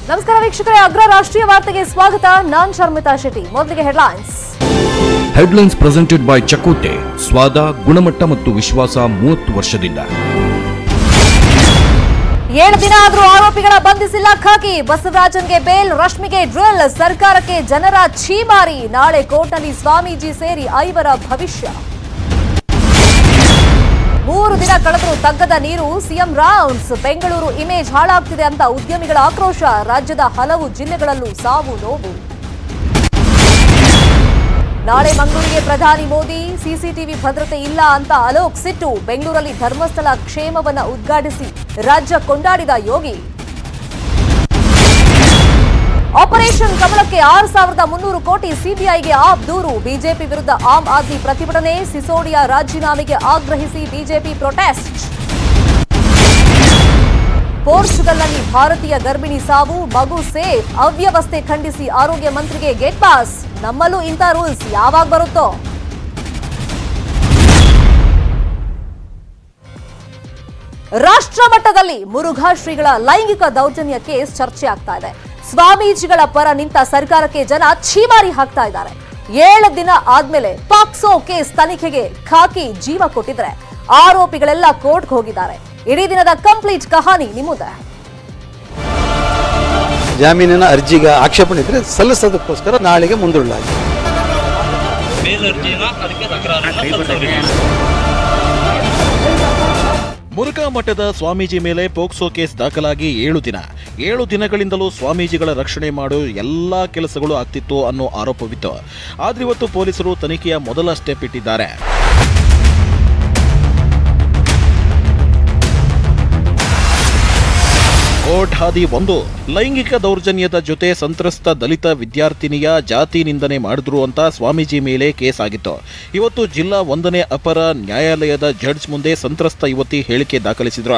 ನಮಸ್ಕಾರ ವೀಕ್ಷಕರೇ ಅಗ್ರ ರಾಷ್ಟ್ರೀಯ ವಾರ್ತೆಗೆ ಸ್ವಾಗತ ನಾನ್ ಶರ್ಮಿತಾ ಶೆಟ್ಟಿ ಮೊದಲಿಗೆ ಹೆಡ್ಲೈನ್ಸ್ ಹೆಡ್ಲೈನ್ಸ್ ಪ್ರೆಸೆಂಟೆಡ್ ಬೈ ಚಕೋಟೆ ಸ್ವಾದ ಗುಣಮಟ್ಟ ಮತ್ತು ವಿಶ್ವಾಸ ಮೂವತ್ತು ವರ್ಷದಿಂದ ಏಳು ದಿನ ಆದ್ರೂ ಆರೋಪಿಗಳ ಬಂಧಿಸಿಲ್ಲ ಖಾಕಿ ಬಸವರಾಜನ್ಗೆ ಬೇಲ್ ರಶ್ಮಿಗೆ ಡ್ರಿಲ್ ಸರ್ಕಾರಕ್ಕೆ ಜನರ ಛೀಮಾರಿ ನಾಳೆ ಕೋರ್ಟ್ನಲ್ಲಿ ಸ್ವಾಮೀಜಿ ಸೇರಿ ಐವರ ಭವಿಷ್ಯ ಮೂರು ದಿನ ಕಳೆದರೂ ತಗ್ಗದ ನೀರು ಸಿಎಂ ರೌಂಡ್ಸ್ ಬೆಂಗಳೂರು ಇಮೇಜ್ ಹಾಳಾಗ್ತಿದೆ ಅಂತ ಉದ್ಯಮಿಗಳ ಆಕ್ರೋಶ ರಾಜ್ಯದ ಹಲವು ಜಿಲ್ಲೆಗಳಲ್ಲೂ ಸಾವು ನೋವು ನಾಳೆ ಮಂಗಳೂರಿಗೆ ಪ್ರಧಾನಿ ಮೋದಿ ಸಿಸಿಟಿವಿ ಭದ್ರತೆ ಇಲ್ಲ ಅಂತ ಅಲೋಕ್ ಸಿಟ್ಟು ಬೆಂಗಳೂರಲ್ಲಿ ಧರ್ಮಸ್ಥಳ ಕ್ಷೇಮವನ್ನ ಉದ್ಘಾಟಿಸಿ ರಾಜ್ಯ ಕೊಂಡಾಡಿದ ಯೋಗಿ ಆಪರೇಷನ್ ಕಮಲಕ್ಕೆ ಆರು ಸಾವಿರದ ಮುನ್ನೂರು ಕೋಟಿ ಸಿಬಿಐಗೆ ಆಪ್ ದೂರು ಬಿಜೆಪಿ ವಿರುದ್ಧ ಆಮ್ ಆದ್ಮಿ ಪ್ರತಿಭಟನೆ ಸಿಸೋಡಿಯಾ ರಾಜೀನಾಮೆಗೆ ಆಗ್ರಹಿಸಿ ಬಿಜೆಪಿ ಪ್ರೊಟೆಸ್ಟ್ ಪೋರ್ಚುಗಲ್ನಲ್ಲಿ ಭಾರತೀಯ ಗರ್ಭಿಣಿ ಸಾವು ಮಗು ಸೇಫ್ ಅವ್ಯವಸ್ಥೆ ಖಂಡಿಸಿ ಆರೋಗ್ಯ ಮಂತ್ರಿಗೆ ಗೇಟ್ ಪಾಸ್ ನಮ್ಮಲ್ಲೂ ಇಂಥ ರೂಲ್ಸ್ ಯಾವಾಗ ಬರುತ್ತೋ ರಾಷ್ಟ್ರ ಮಟ್ಟದಲ್ಲಿ ಮುರುಘಾ ಶ್ರೀಗಳ ಲೈಂಗಿಕ ದೌರ್ಜನ್ಯ ಕೇಸ್ ಚರ್ಚೆ ಆಗ್ತಾ ಇದೆ ಸ್ವಾಮೀಜಿಗಳ ಪರ ನಿಂತ ಸರ್ಕಾರಕ್ಕೆ ಜನ ಛೀಮಾರಿ ಹಾಕ್ತಾ ಇದ್ದಾರೆ ಏಳು ದಿನ ಆದ್ಮೇಲೆ ಪಾಕ್ಸೋ ಕೇಸ್ ತನಿಖೆಗೆ ಖಾಕಿ ಜೀವ ಕೊಟ್ಟಿದ್ರೆ ಆರೋಪಿಗಳೆಲ್ಲ ಕೋರ್ಟ್ಗೆ ಹೋಗಿದ್ದಾರೆ ಇಡೀ ದಿನದ ಕಂಪ್ಲೀಟ್ ಕಹಾನಿ ನಿಮ್ಮದೇ ಜಾಮೀನಿನ ಅರ್ಜಿಗೆ ಆಕ್ಷೇಪಣೆ ಇದ್ರೆ ಸಲ್ಲಿಸೋದಕ್ಕೋಸ್ಕರ ನಾಳೆಗೆ ಮುಂದೂಡಲಾಗಿದೆ ಮೇಲರ್ಜಿನ ಅದಕ್ಕೆ ತಕರಾರನ್ನ ಸಲ್ಲಿಸೋರಿಗೆ ಮುರುಘಾ ಮಠದ ಸ್ವಾಮೀಜಿ ಮೇಲೆ ಪೋಕ್ಸೋ ಕೇಸ್ ದಾಖಲಾಗಿ ಏಳು ದಿನ ಏಳು ದಿನಗಳಿಂದಲೂ ಸ್ವಾಮೀಜಿಗಳ ರಕ್ಷಣೆ ಮಾಡೋ ಎಲ್ಲಾ ಕೆಲಸಗಳು ಆಗ್ತಿತ್ತು ಅನ್ನೋ ಆರೋಪವಿತ್ತು ಆದ್ರೆ ಇವತ್ತು ಪೊಲೀಸರು ತನಿಖೆಯ ಮೊದಲ ಸ್ಟೆಪ್ ಇಟ್ಟಿದ್ದಾರೆ ಕೋರ್ಟ್ ಹಾದಿ ಒಂದು ಲೈಂಗಿಕ ದೌರ್ಜನ್ಯದ ಜೊತೆ ಸಂತ್ರಸ್ತ ದಲಿತ ವಿದ್ಯಾರ್ಥಿನಿಯ ಜಾತಿ ನಿಂದನೆ ಮಾಡಿದ್ರು ಅಂತ ಸ್ವಾಮೀಜಿ ಮೇಲೆ ಕೇಸ್ ಆಗಿತ್ತು ಇವತ್ತು ಜಿಲ್ಲಾ ಒಂದನೇ ಅಪರ ನ್ಯಾಯಾಲಯದ ಜಡ್ಜ್ ಮುಂದೆ ಸಂತ್ರಸ್ತ ಯುವತಿ ಹೇಳಿಕೆ ದಾಖಲಿಸಿದ್ರು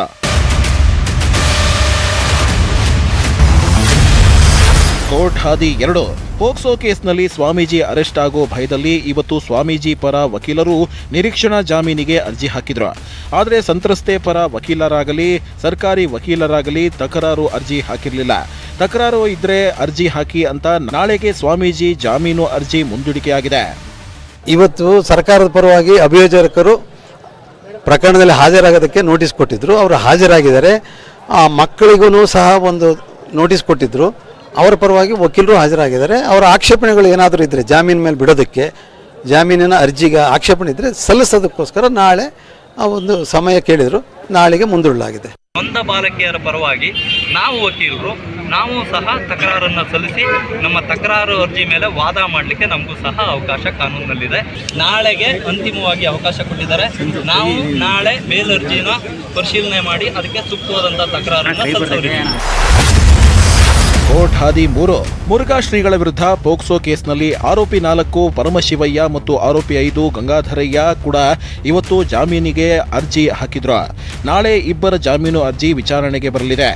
ಕೋರ್ಟ್ ಹಾದಿ ಎರಡು ಪೋಕ್ಸೋ ಕೇಸ್ನಲ್ಲಿ ಸ್ವಾಮೀಜಿ ಅರೆಸ್ಟ್ ಆಗೋ ಭಯದಲ್ಲಿ ಇವತ್ತು ಸ್ವಾಮೀಜಿ ಪರ ವಕೀಲರು ನಿರೀಕ್ಷಣಾ ಜಾಮೀನಿಗೆ ಅರ್ಜಿ ಹಾಕಿದ್ರು ಆದರೆ ಸಂತ್ರಸ್ತೆ ಪರ ವಕೀಲರಾಗಲಿ ಸರ್ಕಾರಿ ವಕೀಲರಾಗಲಿ ತಕರಾರು ಅರ್ಜಿ ಹಾಕಿರಲಿಲ್ಲ ತಕರಾರು ಇದ್ರೆ ಅರ್ಜಿ ಹಾಕಿ ಅಂತ ನಾಳೆಗೆ ಸ್ವಾಮೀಜಿ ಜಾಮೀನು ಅರ್ಜಿ ಮುಂದೂಡಿಕೆಯಾಗಿದೆ ಇವತ್ತು ಸರ್ಕಾರದ ಪರವಾಗಿ ಅಭಿಯೋಜಕರು ಪ್ರಕರಣದಲ್ಲಿ ಹಾಜರಾಗೋದಕ್ಕೆ ನೋಟಿಸ್ ಕೊಟ್ಟಿದ್ರು ಅವರು ಹಾಜರಾಗಿದ್ದಾರೆ ಆ ಮಕ್ಕಳಿಗೂ ಸಹ ಒಂದು ನೋಟಿಸ್ ಕೊಟ್ಟಿದ್ರು ಅವರ ಪರವಾಗಿ ವಕೀಲರು ಹಾಜರಾಗಿದ್ದಾರೆ ಅವರ ಆಕ್ಷೇಪಣೆಗಳು ಏನಾದರೂ ಇದ್ದರೆ ಜಾಮೀನು ಮೇಲೆ ಬಿಡೋದಕ್ಕೆ ಜಾಮೀನಿನ ಅರ್ಜಿಗೆ ಆಕ್ಷೇಪಣೆ ಇದ್ದರೆ ಸಲ್ಲಿಸೋದಕ್ಕೋಸ್ಕರ ನಾಳೆ ಆ ಒಂದು ಸಮಯ ಕೇಳಿದರು ನಾಳೆಗೆ ಮುಂದೂಡಲಾಗಿದೆ ನೊಂದ ಬಾಲಕಿಯರ ಪರವಾಗಿ ನಾವು ವಕೀಲರು ನಾವು ಸಹ ತಕರಾರನ್ನ ಸಲ್ಲಿಸಿ ನಮ್ಮ ತಕರಾರು ಅರ್ಜಿ ಮೇಲೆ ವಾದ ಮಾಡಲಿಕ್ಕೆ ನಮಗೂ ಸಹ ಅವಕಾಶ ಕಾನೂನಿನಲ್ಲಿದೆ ನಾಳೆಗೆ ಅಂತಿಮವಾಗಿ ಅವಕಾಶ ಕೊಟ್ಟಿದ್ದಾರೆ ನಾವು ನಾಳೆ ಮೇಲರ್ಜಿನ ಪರಿಶೀಲನೆ ಮಾಡಿ ಅದಕ್ಕೆ ಸೂಕ್ತವಾದಂಥ ತಕರಾರನ್ನ ಸಲ್ಲಿಸೋರಿಗೆ ಕೋರ್ಟ್ ಹಾದಿ ಮೂರು ಮುರುಘಾ ಶ್ರೀಗಳ ವಿರುದ್ಧ ಪೋಕ್ಸೋ ಕೇಸ್ನಲ್ಲಿ ಆರೋಪಿ ನಾಲ್ಕು ಪರಮಶಿವಯ್ಯ ಮತ್ತು ಆರೋಪಿ ಐದು ಗಂಗಾಧರಯ್ಯ ಕೂಡ ಇವತ್ತು ಜಾಮೀನಿಗೆ ಅರ್ಜಿ ಹಾಕಿದ್ರು ನಾಳೆ ಇಬ್ಬರ ಜಾಮೀನು ಅರ್ಜಿ ವಿಚಾರಣೆಗೆ ಬರಲಿದೆ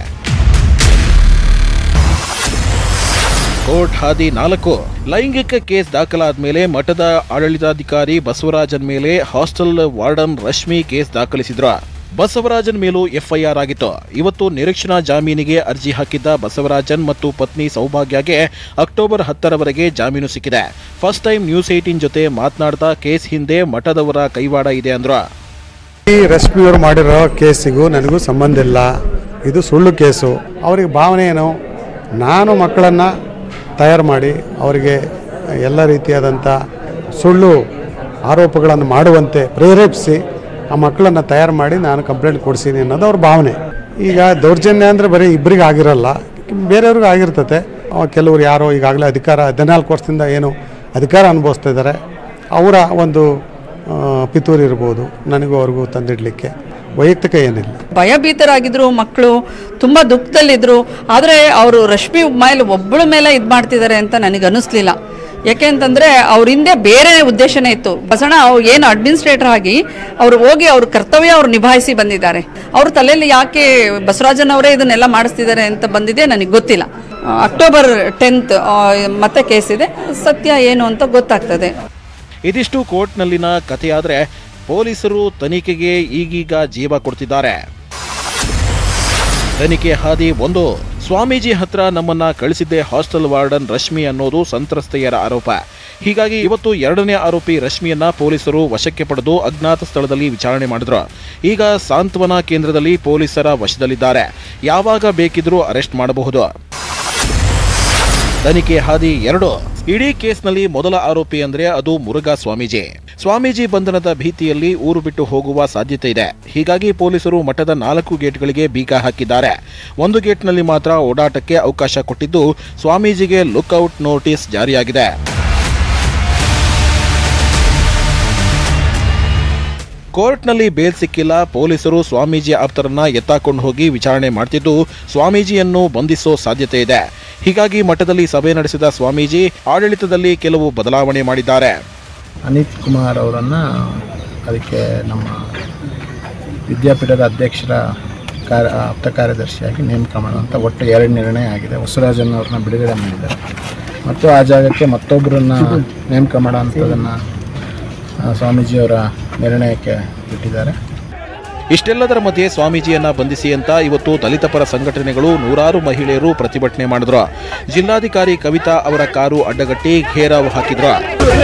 ಕೋರ್ಟ್ ಹಾದಿ ನಾಲ್ಕು ಲೈಂಗಿಕ ಕೇಸ್ ದಾಖಲಾದ ಮೇಲೆ ಮಠದ ಆಡಳಿತಾಧಿಕಾರಿ ಬಸವರಾಜನ್ ಮೇಲೆ ಹಾಸ್ಟೆಲ್ ವಾರ್ಡನ್ ರಶ್ಮಿ ಕೇಸ್ ದಾಖಲಿಸಿದ್ರು ಬಸವರಾಜನ್ ಮೇಲೂ ಎಫ್ಐಆರ್ ಆಗಿತ್ತು ಇವತ್ತು ನಿರೀಕ್ಷಣಾ ಜಾಮೀನಿಗೆ ಅರ್ಜಿ ಹಾಕಿದ್ದ ಬಸವರಾಜನ್ ಮತ್ತು ಪತ್ನಿ ಸೌಭಾಗ್ಯಗೆ ಅಕ್ಟೋಬರ್ ಹತ್ತರವರೆಗೆ ಜಾಮೀನು ಸಿಕ್ಕಿದೆ ಫಸ್ಟ್ ಟೈಮ್ ನ್ಯೂಸ್ ಏಟೀನ್ ಜೊತೆ ಮಾತನಾಡ್ತಾ ಕೇಸ್ ಹಿಂದೆ ಮಠದವರ ಕೈವಾಡ ಇದೆ ಅಂದ್ರು ಈ ರಶ್ಮಿಯವರು ಮಾಡಿರೋ ಕೇಸಿಗೂ ನನಗೂ ಸಂಬಂಧ ಇಲ್ಲ ಇದು ಸುಳ್ಳು ಕೇಸು ಅವರಿಗೆ ಭಾವನೆ ಏನು ನಾನು ಮಕ್ಕಳನ್ನು ತಯಾರು ಮಾಡಿ ಅವರಿಗೆ ಎಲ್ಲ ರೀತಿಯಾದಂಥ ಸುಳ್ಳು ಆರೋಪಗಳನ್ನು ಮಾಡುವಂತೆ ಪ್ರೇರೇಪಿಸಿ ಆ ಮಕ್ಕಳನ್ನು ತಯಾರು ಮಾಡಿ ನಾನು ಕಂಪ್ಲೇಂಟ್ ಕೊಡಿಸೀನಿ ಅನ್ನೋದು ಅವ್ರ ಭಾವನೆ ಈಗ ದೌರ್ಜನ್ಯ ಅಂದರೆ ಬರೀ ಇಬ್ಬರಿಗೆ ಆಗಿರಲ್ಲ ಬೇರೆಯವ್ರಿಗೆ ಆಗಿರ್ತತೆ ಅವ ಕೆಲವರು ಯಾರೋ ಈಗಾಗಲೇ ಅಧಿಕಾರ ಹದಿನಾಲ್ಕು ವರ್ಷದಿಂದ ಏನು ಅಧಿಕಾರ ಅನುಭವಿಸ್ತಾ ಇದ್ದಾರೆ ಅವರ ಒಂದು ಆ, ಪಿತೂರಿ ಇರ್ಬೋದು ನನಗೂ ಅವ್ರಿಗೂ ತಂದಿಡಲಿಕ್ಕೆ ವೈಯಕ್ತಿಕ ಏನಿಲ್ಲ ಭಯಭೀತರಾಗಿದ್ರು ಮಕ್ಕಳು ತುಂಬ ದುಃಖದಲ್ಲಿದ್ದರು ಆದರೆ ಅವರು ರಶ್ಮಿ ಮೇಲೆ ಒಬ್ಬಳ ಮೇಲೆ ಇದು ಮಾಡ್ತಿದ್ದಾರೆ ಅಂತ ನನಗೆ ಅನ್ನಿಸ್ಲಿಲ್ಲ ಯಾಕೆ ಅಂತಂದರೆ ಅವ್ರ ಹಿಂದೆ ಬೇರೆ ಉದ್ದೇಶನೇ ಇತ್ತು ಬಸಣ ಅವ್ರು ಏನು ಅಡ್ಮಿನಿಸ್ಟ್ರೇಟರ್ ಆಗಿ ಅವರು ಹೋಗಿ ಅವ್ರ ಕರ್ತವ್ಯ ಅವ್ರು ನಿಭಾಯಿಸಿ ಬಂದಿದ್ದಾರೆ ಅವ್ರ ತಲೆಯಲ್ಲಿ ಯಾಕೆ ಬಸವರಾಜನ್ ಅವರೇ ಇದನ್ನೆಲ್ಲ ಮಾಡಿಸ್ತಿದ್ದಾರೆ ಅಂತ ಬಂದಿದೆ ನನಗೆ ಗೊತ್ತಿಲ್ಲ ಆ, ಅಕ್ಟೋಬರ್ ಟೆಂತ್ ಮತ್ತೆ ಕೇಸ್ ಇದೆ ಸತ್ಯ ಏನು ಅಂತ ಗೊತ್ತಾಗ್ತದೆ ಇದಿಷ್ಟು ಕೋರ್ಟ್ನಲ್ಲಿನ ಕಥೆಯಾದ್ರೆ ಪೊಲೀಸರು ತನಿಖೆಗೆ ಈಗೀಗ ಜೀವ ಕೊಡ್ತಿದ್ದಾರೆ ತನಿಖೆ ಹಾದಿ ಒಂದು ಸ್ವಾಮೀಜಿ ಹತ್ರ ನಮ್ಮನ್ನ ಕಳಿಸಿದ್ದೆ ಹಾಸ್ಟೆಲ್ ವಾರ್ಡನ್ ರಶ್ಮಿ ಅನ್ನೋದು ಸಂತ್ರಸ್ತೆಯರ ಆರೋಪ ಹೀಗಾಗಿ ಇವತ್ತು ಎರಡನೇ ಆರೋಪಿ ರಶ್ಮಿಯನ್ನ ಪೊಲೀಸರು ವಶಕ್ಕೆ ಪಡೆದು ಅಜ್ಞಾತ ಸ್ಥಳದಲ್ಲಿ ವಿಚಾರಣೆ ಮಾಡಿದ್ರು ಈಗ ಸಾಂತ್ವನ ಕೇಂದ್ರದಲ್ಲಿ ಪೊಲೀಸರ ವಶದಲ್ಲಿದ್ದಾರೆ ಯಾವಾಗ ಬೇಕಿದ್ರೂ ಅರೆಸ್ಟ್ ಮಾಡಬಹುದು ತನಿಖೆ ಹಾದಿ ಎರಡು ಇಡೀ ಕೇಸ್ನಲ್ಲಿ ಮೊದಲ ಆರೋಪಿ ಅಂದ್ರೆ ಅದು ಮುರುಘಾ ಸ್ವಾಮೀಜಿ ಸ್ವಾಮೀಜಿ ಬಂಧನದ ಭೀತಿಯಲ್ಲಿ ಊರು ಬಿಟ್ಟು ಹೋಗುವ ಸಾಧ್ಯತೆ ಇದೆ ಹೀಗಾಗಿ ಪೊಲೀಸರು ಮಠದ ನಾಲ್ಕು ಗೇಟ್ಗಳಿಗೆ ಬೀಗ ಹಾಕಿದ್ದಾರೆ ಒಂದು ಗೇಟ್ನಲ್ಲಿ ಮಾತ್ರ ಓಡಾಟಕ್ಕೆ ಅವಕಾಶ ಕೊಟ್ಟಿದ್ದು ಸ್ವಾಮೀಜಿಗೆ ಲುಕ್ಔಟ್ ನೋಟಿಸ್ ಜಾರಿಯಾಗಿದೆ ಕೋರ್ಟ್ನಲ್ಲಿ ಬೇಲ್ ಸಿಕ್ಕಿಲ್ಲ ಪೊಲೀಸರು ಸ್ವಾಮೀಜಿ ಆಪ್ತರನ್ನ ಎತ್ತಾಕೊಂಡು ಹೋಗಿ ವಿಚಾರಣೆ ಮಾಡ್ತಿದ್ದು ಸ್ವಾಮೀಜಿಯನ್ನು ಬಂಧಿಸೋ ಸಾಧ್ಯತೆ ಇದೆ ಹೀಗಾಗಿ ಮಠದಲ್ಲಿ ಸಭೆ ನಡೆಸಿದ ಸ್ವಾಮೀಜಿ ಆಡಳಿತದಲ್ಲಿ ಕೆಲವು ಬದಲಾವಣೆ ಮಾಡಿದ್ದಾರೆ ಅನಿತ್ ಕುಮಾರ್ ಅವರನ್ನು ಅದಕ್ಕೆ ನಮ್ಮ ವಿದ್ಯಾಪೀಠದ ಅಧ್ಯಕ್ಷರ ಕಾರ್ಯ ಆಪ್ತ ಕಾರ್ಯದರ್ಶಿಯಾಗಿ ನೇಮಕ ಮಾಡುವಂಥ ಒಟ್ಟು ಎರಡು ನಿರ್ಣಯ ಆಗಿದೆ ಹೊಸರಾಜನ್ ಅವ್ರನ್ನ ಬಿಡುಗಡೆ ಮಾಡಿದ್ದಾರೆ ಮತ್ತು ಆ ಜಾಗಕ್ಕೆ ಮತ್ತೊಬ್ಬರನ್ನ ನೇಮಕ ಮಾಡೋವಂಥದ್ದನ್ನು ಸ್ವಾಮೀಜಿಯವರ ನಿರ್ಣಯಕ್ಕೆ ಬಿಟ್ಟಿದ್ದಾರೆ ಇಷ್ಟೆಲ್ಲದರ ಮಧ್ಯೆ ಸ್ವಾಮೀಜಿಯನ್ನ ಬಂಧಿಸಿ ಅಂತ ಇವತ್ತು ದಲಿತ ಪರ ಸಂಘಟನೆಗಳು ನೂರಾರು ಮಹಿಳೆಯರು ಪ್ರತಿಭಟನೆ ಮಾಡಿದ್ರು ಜಿಲ್ಲಾಧಿಕಾರಿ ಕವಿತಾ ಅವರ ಕಾರು ಅಡ್ಡಗಟ್ಟಿ ಘೇರಾವ್ ಹಾಕಿದ್ರು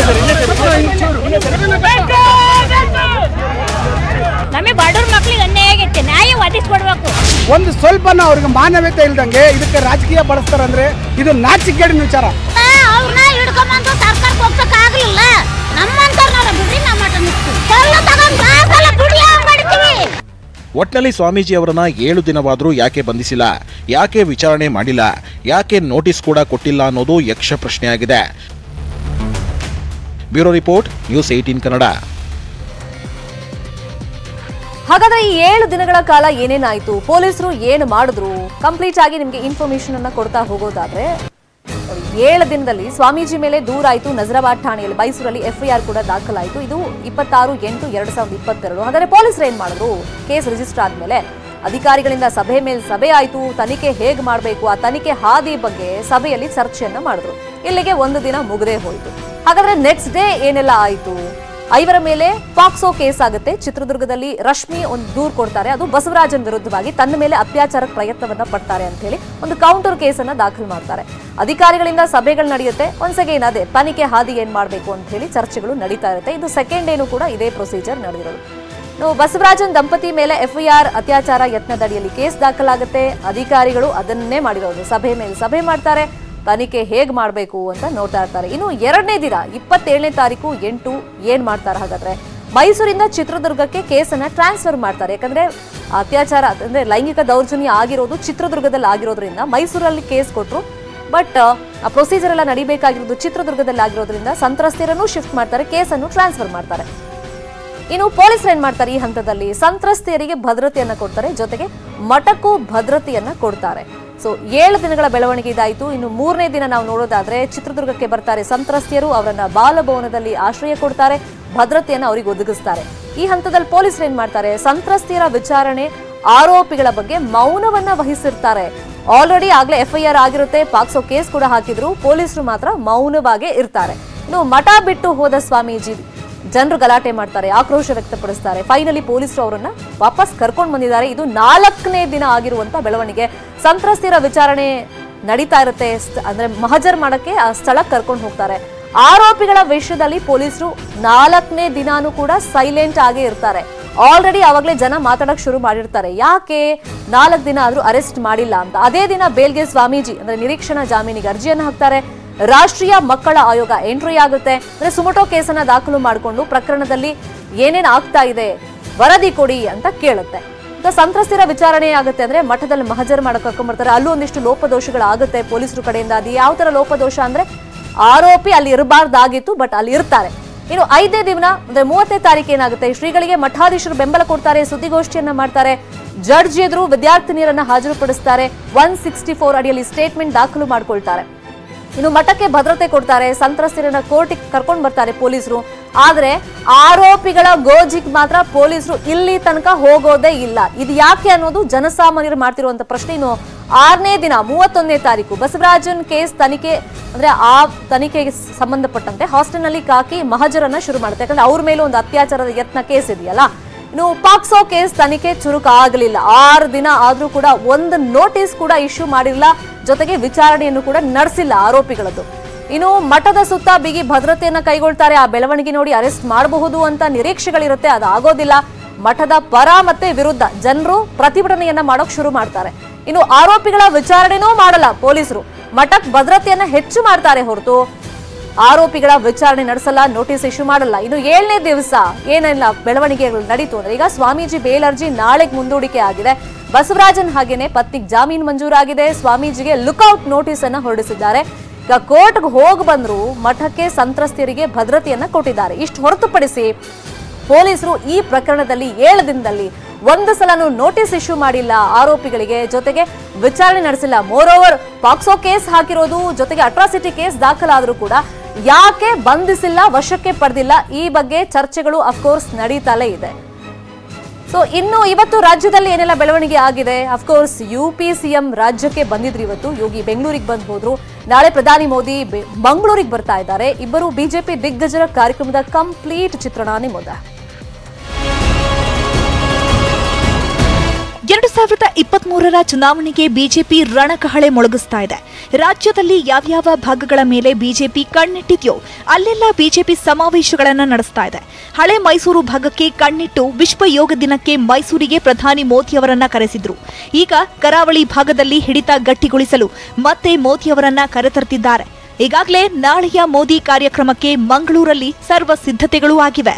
ನಮಗೆ ಬಡವ್ರ ಮಕ್ಳಿಗೆ ಅನ್ಯಾಯ ಆಗೈತೆ ನ್ಯಾಯ ಒದಗಿಸ್ಕೊಡ್ಬೇಕು ಒಂದು ಸ್ವಲ್ಪನ ಅವ್ರಿಗೆ ಮಾನವೀಯತೆ ಇಲ್ದಂಗೆ ಇದಕ್ಕೆ ರಾಜಕೀಯ ಬಳಸ್ತಾರಂದ್ರೆ ಇದು ನಾಚಿಕೆಡಿನ ವಿಚಾರ ಅವ್ರನ್ನ ಹಿಡ್ಕೊಂಬಂದು ಸರ್ಕಾರಕ್ಕೆ ಹೋಗ್ಬೇಕಾಗ್ಲಿಲ್ಲ ನಮ್ಮಂತವ್ರನ್ನ ಬಿಡ್ರಿ ನಮ್ಮ ಮಠ ನಿಲ್ಸ್ತೀವಿ. ಕಳ್ಳ ತಗೊಂಡ್ ಬಾಸಲ್ಲ ಪುಡಿ ಮಾಡ್ತೀವಿ ಒಟ್ನಲ್ಲಿ ಸ್ವಾಮೀಜಿ ಅವರನ್ನ ಏಳು ದಿನವಾದರೂ ಯಾಕೆ ಬಂಧಿಸಿಲ್ಲ ಯಾಕೆ ವಿಚಾರಣೆ ಮಾಡಿಲ್ಲ ಯಾಕೆ ನೋಟಿಸ್ ಕೂಡ ಕೊಟ್ಟಿಲ್ಲ ಅನ್ನೋದು ಯಕ್ಷ ಪ್ರಶ್ನೆಯಾಗಿದೆ bureau report News Eighteen Kannada ಹಾಗಾದ್ರೆ ಈ ಏಳು ದಿನಗಳ ಕಾಲ ಏನೇನಾಯ್ತು ಪೊಲೀಸರು ಏನು ಮಾಡಿದ್ರು ಕಂಪ್ಲೀಟ್ ಆಗಿ ನಿಮ್ಗೆ ಇನ್ಫಾರ್ಮೇಶನ್ ಅನ್ನ ಕೊಡ್ತಾ ಹೋಗೋದಾದ್ರೆ ಏಳು ದಿನದಲ್ಲಿ ಸ್ವಾಮೀಜಿ ಮೇಲೆ ದೂರಾಯಿತು ನಜರಾಬಾದ್ ಠಾಣೆಯಲ್ಲಿ ಮೈಸೂರಲ್ಲಿ ಎಫ್ಐಆರ್ ಕೂಡ ದಾಖಲಾಯಿತು ಇದು ಇಪ್ಪತ್ತಾರು ಎಂಟು ಎರಡ್ ಸಾವಿರದ ಇಪ್ಪತ್ತೆರಡು ಹಾಗಾದ್ರೆ ಪೊಲೀಸರು ಏನ್ ಮಾಡಿದ್ರು ಕೇಸ್ ರಿಜಿಸ್ಟರ್ ಆದ್ಮೇಲೆ ಅಧಿಕಾರಿಗಳಿಂದ ಸಭೆ ಮೇಲೆ ಸಭೆ ಆಯಿತು ತನಿಖೆ ಹೇಗೆ ಮಾಡಬೇಕು ಆ ತನಿಖೆ ಹಾದಿ ಬಗ್ಗೆ ಸಭೆಯಲ್ಲಿ ಚರ್ಚೆಯನ್ನ ಮಾಡಿದ್ರು ಇಲ್ಲಿಗೆ ಒಂದು ದಿನ ಮುಗದೇ ಹೋಯಿತು ಹಾಗಾದ್ರೆ ನೆಕ್ಸ್ಟ್ ಡೇ ಏನೆಲ್ಲ ಆಯಿತು ಐವರ ಮೇಲೆ ಪಾಕ್ಸೋ ಕೇಸ್ ಆಗುತ್ತೆ ಚಿತ್ರದುರ್ಗದಲ್ಲಿ ರಶ್ಮಿ ಒಂದು ದೂರ್ ಕೊಡ್ತಾರೆ ಅದು ಬಸವರಾಜನ್ ವಿರುದ್ಧವಾಗಿ ತನ್ನ ಮೇಲೆ ಅತ್ಯಾಚಾರ ಪ್ರಯತ್ನವನ್ನ ಪಡ್ತಾರೆ ಅಂತ ಹೇಳಿ ಒಂದು ಕೌಂಟರ್ ಕೇಸನ್ನ ದಾಖಲು ಮಾಡ್ತಾರೆ ಅಧಿಕಾರಿಗಳಿಂದ ಸಭೆಗಳು ನಡೆಯುತ್ತೆ ಒನ್ಸ್ ಅಗೇನ್ ಅದೇ ತನಿಖೆ ಹಾದಿ ಏನ್ ಮಾಡಬೇಕು ಅಂತ ಹೇಳಿ ಚರ್ಚೆಗಳು ನಡೀತಾ ಇರುತ್ತೆ ಇದು ಸೆಕೆಂಡ್ ಡೇನು ಕೂಡ ಇದೇ ಪ್ರೊಸೀಜರ್ ನಡೆದಿರೋದು ಇನ್ನು ಬಸವರಾಜನ್ ದಂಪತಿ ಮೇಲೆ ಎಫ್ಐಆರ್ ಅತ್ಯಾಚಾರ ಯತ್ನದಡಿಯಲ್ಲಿ ಕೇಸ್ ದಾಖಲಾಗುತ್ತೆ ಅಧಿಕಾರಿಗಳು ಅದನ್ನೇ ಮಾಡಿರೋದು ಸಭೆ ಮೇಲೆ ಸಭೆ ಮಾಡ್ತಾರೆ ತನಿಖೆ ಹೇಗ್ ಮಾಡಬೇಕು ಅಂತ ನೋಡ್ತಾ ಇರ್ತಾರೆ ಇನ್ನು ಎರಡನೇ ದಿನ ಇಪ್ಪತ್ತೇಳನೇ ತಾರೀಕು ಎಂಟು ಏನ್ ಮಾಡ್ತಾರೆ ಹಾಗಾದ್ರೆ ಮೈಸೂರಿಂದ ಚಿತ್ರದುರ್ಗಕ್ಕೆ ಕೇಸನ್ನ ಟ್ರಾನ್ಸ್ಫರ್ ಮಾಡ್ತಾರೆ ಯಾಕಂದ್ರೆ ಅತ್ಯಾಚಾರ ಅಂದ್ರೆ ಲೈಂಗಿಕ ದೌರ್ಜನ್ಯ ಆಗಿರೋದು ಚಿತ್ರದುರ್ಗದಲ್ಲಿ ಆಗಿರೋದ್ರಿಂದ ಮೈಸೂರಲ್ಲಿ ಕೇಸ್ ಕೊಟ್ರು ಬಟ್ ಆ ಪ್ರೊಸೀಜರ್ ಎಲ್ಲ ನಡಿಬೇಕಾಗಿರೋದು ಚಿತ್ರದುರ್ಗದಲ್ಲಿ ಆಗಿರೋದ್ರಿಂದ ಸಂತ್ರಸ್ತೆಯರನ್ನು ಶಿಫ್ಟ್ ಮಾಡ್ತಾರೆ ಕೇಸನ್ನು ಟ್ರಾನ್ಸ್ಫರ್ ಮಾಡ್ತಾರೆ ಇನ್ನು ಪೊಲೀಸರು ಏನ್ ಮಾಡ್ತಾರೆ ಈ ಹಂತದಲ್ಲಿ ಸಂತ್ರಸ್ತೆಯರಿಗೆ ಭದ್ರತೆಯನ್ನ ಕೊಡ್ತಾರೆ ಜೊತೆಗೆ ಮಠಕ್ಕೂ ಭದ್ರತೆಯನ್ನ ಕೊಡ್ತಾರೆ ಸೊ ಏಳು ದಿನಗಳ ಬೆಳವಣಿಗೆ ಇದಾಯಿತು ಇನ್ನು ಮೂರನೇ ದಿನ ನಾವು ನೋಡೋದಾದ್ರೆ ಚಿತ್ರದುರ್ಗಕ್ಕೆ ಬರ್ತಾರೆ ಸಂತ್ರಸ್ತೆಯರು ಅವರನ್ನ ಬಾಲಭವನದಲ್ಲಿ ಆಶ್ರಯ ಕೊಡ್ತಾರೆ ಭದ್ರತೆಯನ್ನ ಅವರಿಗೆ ಒದಗಿಸ್ತಾರೆ ಈ ಹಂತದಲ್ಲಿ ಪೊಲೀಸರು ಏನ್ ಮಾಡ್ತಾರೆ ಸಂತ್ರಸ್ತೆಯರ ವಿಚಾರಣೆ ಆರೋಪಿಗಳ ಬಗ್ಗೆ ಮೌನವನ್ನ ವಹಿಸಿರ್ತಾರೆ ಆಲ್ರೆಡಿ ಆಗ್ಲೇ ಎಫ್ಐಆರ್ ಆಗಿರುತ್ತೆ ಪಾಕ್ಸೋ ಕೇಸ್ ಕೂಡ ಹಾಕಿದ್ರು ಪೊಲೀಸರು ಮಾತ್ರ ಮೌನವಾಗೇ ಇರ್ತಾರೆ ಇನ್ನು ಮಠ ಬಿಟ್ಟು ಹೋದ ಸ್ವಾಮೀಜಿ ಜನರು ಗಲಾಟೆ ಮಾಡ್ತಾರೆ ಆಕ್ರೋಶ ವ್ಯಕ್ತಪಡಿಸ್ತಾರೆ ಫೈನಲಿ ಪೊಲೀಸರು ಅವರನ್ನ ವಾಪಸ್ ಕರ್ಕೊಂಡು ಬಂದಿದ್ದಾರೆ ಇದು ನಾಲ್ಕನೇ ದಿನ ಆಗಿರುವಂತ ಬೆಳವಣಿಗೆ ಸಂತ್ರಸ್ತರ ವಿಚಾರಣೆ ನಡೀತಾ ಇರುತ್ತೆ ಸ್ಟ್- ಅಂದ್ರೆ ಮಹಜರ್ ಮಾಡಕ್ಕೆ ಆ ಸ್ಥಳಕ್ಕೆ ಕರ್ಕೊಂಡು ಹೋಗ್ತಾರೆ ಆರೋಪಿಗಳ ವಿಷಯದಲ್ಲಿ ಪೊಲೀಸರು ನಾಲ್ಕನೇ ದಿನಾನೂ ಕೂಡ ಸೈಲೆಂಟ್ ಆಗೇ ಇರ್ತಾರೆ ಆಲ್ರೆಡಿ ಅವಾಗಲೇ ಜನ ಮಾತಾಡಕ್ ಶುರು ಮಾಡಿರ್ತಾರೆ ಯಾಕೆ ನಾಲ್ಕು ದಿನ ಆದ್ರೂ ಅರೆಸ್ಟ್ ಮಾಡಿಲ್ಲ ಅಂತ ಅದೇ ದಿನ ಬೇಲ್ಗೆ ಸ್ವಾಮೀಜಿ ಅಂದ್ರೆ ನಿರೀಕ್ಷಣಾ ಜಾಮೀನಿಗೆ ಅರ್ಜಿಯನ್ನು ಹಾಕ್ತಾರೆ ರಾಷ್ಟ್ರೀಯ ಮಕ್ಕಳ ಆಯೋಗ ಎಂಟ್ರಿ ಆಗುತ್ತೆ ಅಂದ್ರೆ ಸುಮಟೋ ಕೇಸನ್ನ ದಾಖಲು ಮಾಡಿಕೊಂಡು ಪ್ರಕರಣದಲ್ಲಿ ಏನೇನ್ ಆಗ್ತಾ ಇದೆ ವರದಿ ಕೊಡಿ ಅಂತ ಕೇಳುತ್ತೆ ಈಗ ಸಂತ್ರಸ್ತರ ವಿಚಾರಣೆ ಆಗುತ್ತೆ ಅಂದ್ರೆ ಮಠದಲ್ಲಿ ಮಹಜರ್ ಮಾಡಕ್ ಕರ್ಕೊಂಡ್ಬರ್ತಾರೆ ಅಲ್ಲೂ ಒಂದಿಷ್ಟು ಲೋಪದೋಷಗಳಾಗುತ್ತೆ ಪೊಲೀಸರ ಕಡೆಯಿಂದ ಅದು ಯಾವ ತರ ಲೋಪದೋಷ ಅಂದ್ರೆ ಆರೋಪಿ ಅಲ್ಲಿ ಇರಬಾರ್ದಾಗಿತ್ತು ಬಟ್ ಅಲ್ಲಿ ಇರ್ತಾರೆ ಇನ್ನು ಐದನೇ ದಿನ ಅಂದ್ರೆ ಮೂವತ್ತನೇ ತಾರೀಕು ಏನಾಗುತ್ತೆ ಶ್ರೀಗಳಿಗೆ ಮಠಾಧೀಶರು ಬೆಂಬಲ ಕೊಡ್ತಾರೆ ಸುದ್ದಿಗೋಷ್ಠಿಯನ್ನ ಮಾಡ್ತಾರೆ ಜಡ್ಜ್ ಎದುರು ವಿದ್ಯಾರ್ಥಿನಿಯರನ್ನ ಹಾಜರುಪಡಿಸ್ತಾರೆ ಒನ್ ಸಿಕ್ಸ್ಟಿ ಫೋರ್ ಅಡಿಯಲ್ಲಿ ಸ್ಟೇಟ್ಮೆಂಟ್ ದಾಖಲು ಮಾಡ್ಕೊಳ್ತಾರೆ ಇನ್ನು ಮಠಕ್ಕೆ ಭದ್ರತೆ ಕೊಡ್ತಾರೆ ಸಂತ್ರಸ್ತರನ್ನ ಕೋರ್ಟಿಗೆ ಕರ್ಕೊಂಡು ಬರ್ತಾರೆ ಪೊಲೀಸರು ಆದ್ರೆ ಆರೋಪಿಗಳ ಗೋಜಿಗ್ ಮಾತ್ರ ಪೊಲೀಸರು ಇಲ್ಲಿ ತನಕ ಹೋಗೋದೇ ಇಲ್ಲ ಇದು ಯಾಕೆ ಅನ್ನೋದು ಜನಸಾಮಾನ್ಯರು ಮಾಡ್ತಿರುವಂತ ಪ್ರಶ್ನೆ ಇನ್ನು ಆರನೇ ದಿನ ಮೂವತ್ತೊಂದನೇ ತಾರೀಕು ಬಸವರಾಜನ್ ಕೇಸ್ ತನಿಖೆ ಅಂದ್ರೆ ಆ ತನಿಖೆಗೆ ಸಂಬಂಧಪಟ್ಟಂತೆ ಹಾಸ್ಟೆಲ್ನಲ್ಲಿ ಕಾಕಿ ಮಹಜರನ್ನ ಶುರು ಮಾಡುತ್ತೆ ಯಾಕಂದ್ರೆ ಅವ್ರ ಮೇಲೆ ಒಂದು ಅತ್ಯಾಚಾರದ ಯತ್ನ ಕೇಸ್ ಇದೆಯಲ್ಲ ಇನ್ನು ಪಾಕ್ಸೋ ಕೇಸ್ ತನಿಖೆ ಚುರುಕಾಗಲಿಲ್ಲ ಆರು ದಿನ ಆದ್ರೂ ಕೂಡ ಒಂದು ನೋಟಿಸ್ ಕೂಡ ಇಶ್ಯೂ ಮಾಡಿಲ್ಲ ಜೊತೆಗೆ ವಿಚಾರಣೆಯನ್ನು ಕೂಡ ನಡೆಸಿಲ್ಲ ಆರೋಪಿಗಳದ್ದು ಇನ್ನು ಮಠದ ಸುತ್ತ ಬಿಗಿ ಭದ್ರತೆಯನ್ನ ಕೈಗೊಳ್ತಾರೆ ಆ ಬೆಳವಣಿಗೆ ನೋಡಿ ಅರೆಸ್ಟ್ ಮಾಡಬಹುದು ಅಂತ ನಿರೀಕ್ಷೆಗಳಿರುತ್ತೆ ಅದು ಆಗೋದಿಲ್ಲ ಮಠದ ಪರ ಮತ್ತೆ ವಿರುದ್ಧ ಜನರು ಪ್ರತಿಭಟನೆಯನ್ನ ಮಾಡೋಕ್ ಶುರು ಮಾಡ್ತಾರೆ ಇನ್ನು ಆರೋಪಿಗಳ ವಿಚಾರಣೆನೂ ಮಾಡಲ್ಲ ಪೊಲೀಸರು ಮಠಕ್ ಭದ್ರತೆಯನ್ನ ಹೆಚ್ಚು ಮಾಡ್ತಾರೆ ಹೊರತು ಆರೋಪಿಗಳ ವಿಚಾರಣೆ ನಡೆಸಲ್ಲ ನೋಟಿಸ್ ಇಶ್ಯೂ ಮಾಡಲ್ಲ ಇನ್ನು ಏಳನೇ ದಿವಸ ಏನೆಲ್ಲ ಬೆಳವಣಿಗೆಗಳು ನಡೀತು ಅಂದ್ರೆ ಈಗ ಸ್ವಾಮೀಜಿ ಬೇಲ್ ಅರ್ಜಿ ನಾಳೆಗೆ ಮುಂದೂಡಿಕೆ ಆಗಿದೆ ಬಸವರಾಜನ್ ಹಾಗೇನೆ ಪತ್ನಿಗೆ ಜಾಮೀನು ಮಂಜೂರಾಗಿದೆ ಸ್ವಾಮೀಜಿಗೆ ಲುಕ್ಔಟ್ ನೋಟಿಸ್ ಅನ್ನ ಹೊರಡಿಸಿದ್ದಾರೆ ಈಗ ಕೋರ್ಟ್ಗೆ ಹೋಗಿ ಬಂದ್ರು ಮಠಕ್ಕೆ ಸಂತ್ರಸ್ತೆಯರಿಗೆ ಭದ್ರತೆಯನ್ನ ಕೊಟ್ಟಿದ್ದಾರೆ ಇಷ್ಟು ಹೊರತುಪಡಿಸಿ ಪೊಲೀಸರು ಈ ಪ್ರಕರಣದಲ್ಲಿ ಏಳು ದಿನದಲ್ಲಿ ಒಂದು ಸಲನೂ ನೋಟಿಸ್ ಇಶ್ಯೂ ಮಾಡಿಲ್ಲ ಆರೋಪಿಗಳಿಗೆ ಜೊತೆಗೆ ವಿಚಾರಣೆ ನಡೆಸಿಲ್ಲ ಮೋರ್ ಓವರ್ ಪಾಕ್ಸೋ ಕೇಸ್ ಹಾಕಿರೋದು ಜೊತೆಗೆ ಅಟ್ರಾಸಿಟಿ ಕೇಸ್ ದಾಖಲಾದರೂ ಕೂಡ ಯಾಕೆ ಬಂಧಿಸಿಲ್ಲ ವಶಕ್ಕೆ ಪಡೆದಿಲ್ಲ ಈ ಬಗ್ಗೆ ಚರ್ಚೆಗಳು ಅಫ್ಕೋರ್ಸ್ ನಡೀತಲೇ ಇದೆ ಸೊ ಇನ್ನು ಇವತ್ತು ರಾಜ್ಯದಲ್ಲಿ ಏನೆಲ್ಲ ಬೆಳವಣಿಗೆ ಆಗಿದೆ ಅಫ್ಕೋರ್ಸ್ ಯು ಪಿ ಸಿಎಂ ರಾಜ್ಯಕ್ಕೆ ಬಂದಿದ್ರು ಇವತ್ತು ಯೋಗಿ ಬೆಂಗಳೂರಿಗೆ ಬಂದು ಹೋದ್ರು ನಾಳೆ ಪ್ರಧಾನಿ ಮೋದಿ ಬೆ- ಮಂಗಳೂರಿಗೆ ಬರ್ತಾ ಇದ್ದಾರೆ ಇಬ್ಬರು ಬಿಜೆಪಿ ದಿಗ್ಗಜರ ಕಾರ್ಯಕ್ರಮದ ಕಂಪ್ಲೀಟ್ ಚಿತ್ರಣ ನಿಮ್ಮದ ಎರಡು ಸಾವಿರದ ಇಪ್ಪತ್ತ್ ಮೂರರ ಚುನಾವಣೆಗೆ ಬಿಜೆಪಿ ರಣಕಹಳೆ ಮೊಳಗಿಸ್ತಾ ಇದೆ ರಾಜ್ಯದಲ್ಲಿ ಯಾವ್ಯಾವ ಭಾಗಗಳ ಮೇಲೆ ಬಿಜೆಪಿ ಕಣ್ಣಿಟ್ಟಿದೆಯೋ ಅಲ್ಲೆಲ್ಲ ಬಿಜೆಪಿ ಸಮಾವೇಶಗಳನ್ನ ನಡೆಸ್ತಾ ಇದೆ ಹಳೆ ಮೈಸೂರು ಭಾಗಕ್ಕೆ ಕಣ್ಣಿಟ್ಟು ವಿಶ್ವ ಯೋಗ ದಿನಕ್ಕೆ ಮೈಸೂರಿಗೆ ಪ್ರಧಾನಿ ಮೋದಿಯವರನ್ನ ಕರೆಸಿದ್ರು ಈಗ ಕರಾವಳಿ ಭಾಗದಲ್ಲಿ ಹಿಡಿತ ಗಟ್ಟಿಗೊಳಿಸಲು ಮತ್ತೆ ಮೋದಿಯವರನ್ನ ಕರೆತರ್ತಿದ್ದಾರೆ ಈಗಾಗಲೇ ನಾಳೆಯ ಮೋದಿ ಕಾರ್ಯಕ್ರಮಕ್ಕೆ ಮಂಗಳೂರಲ್ಲಿ ಸರ್ವ ಸಿದ್ಧತೆಗಳೂ ಆಗಿವೆ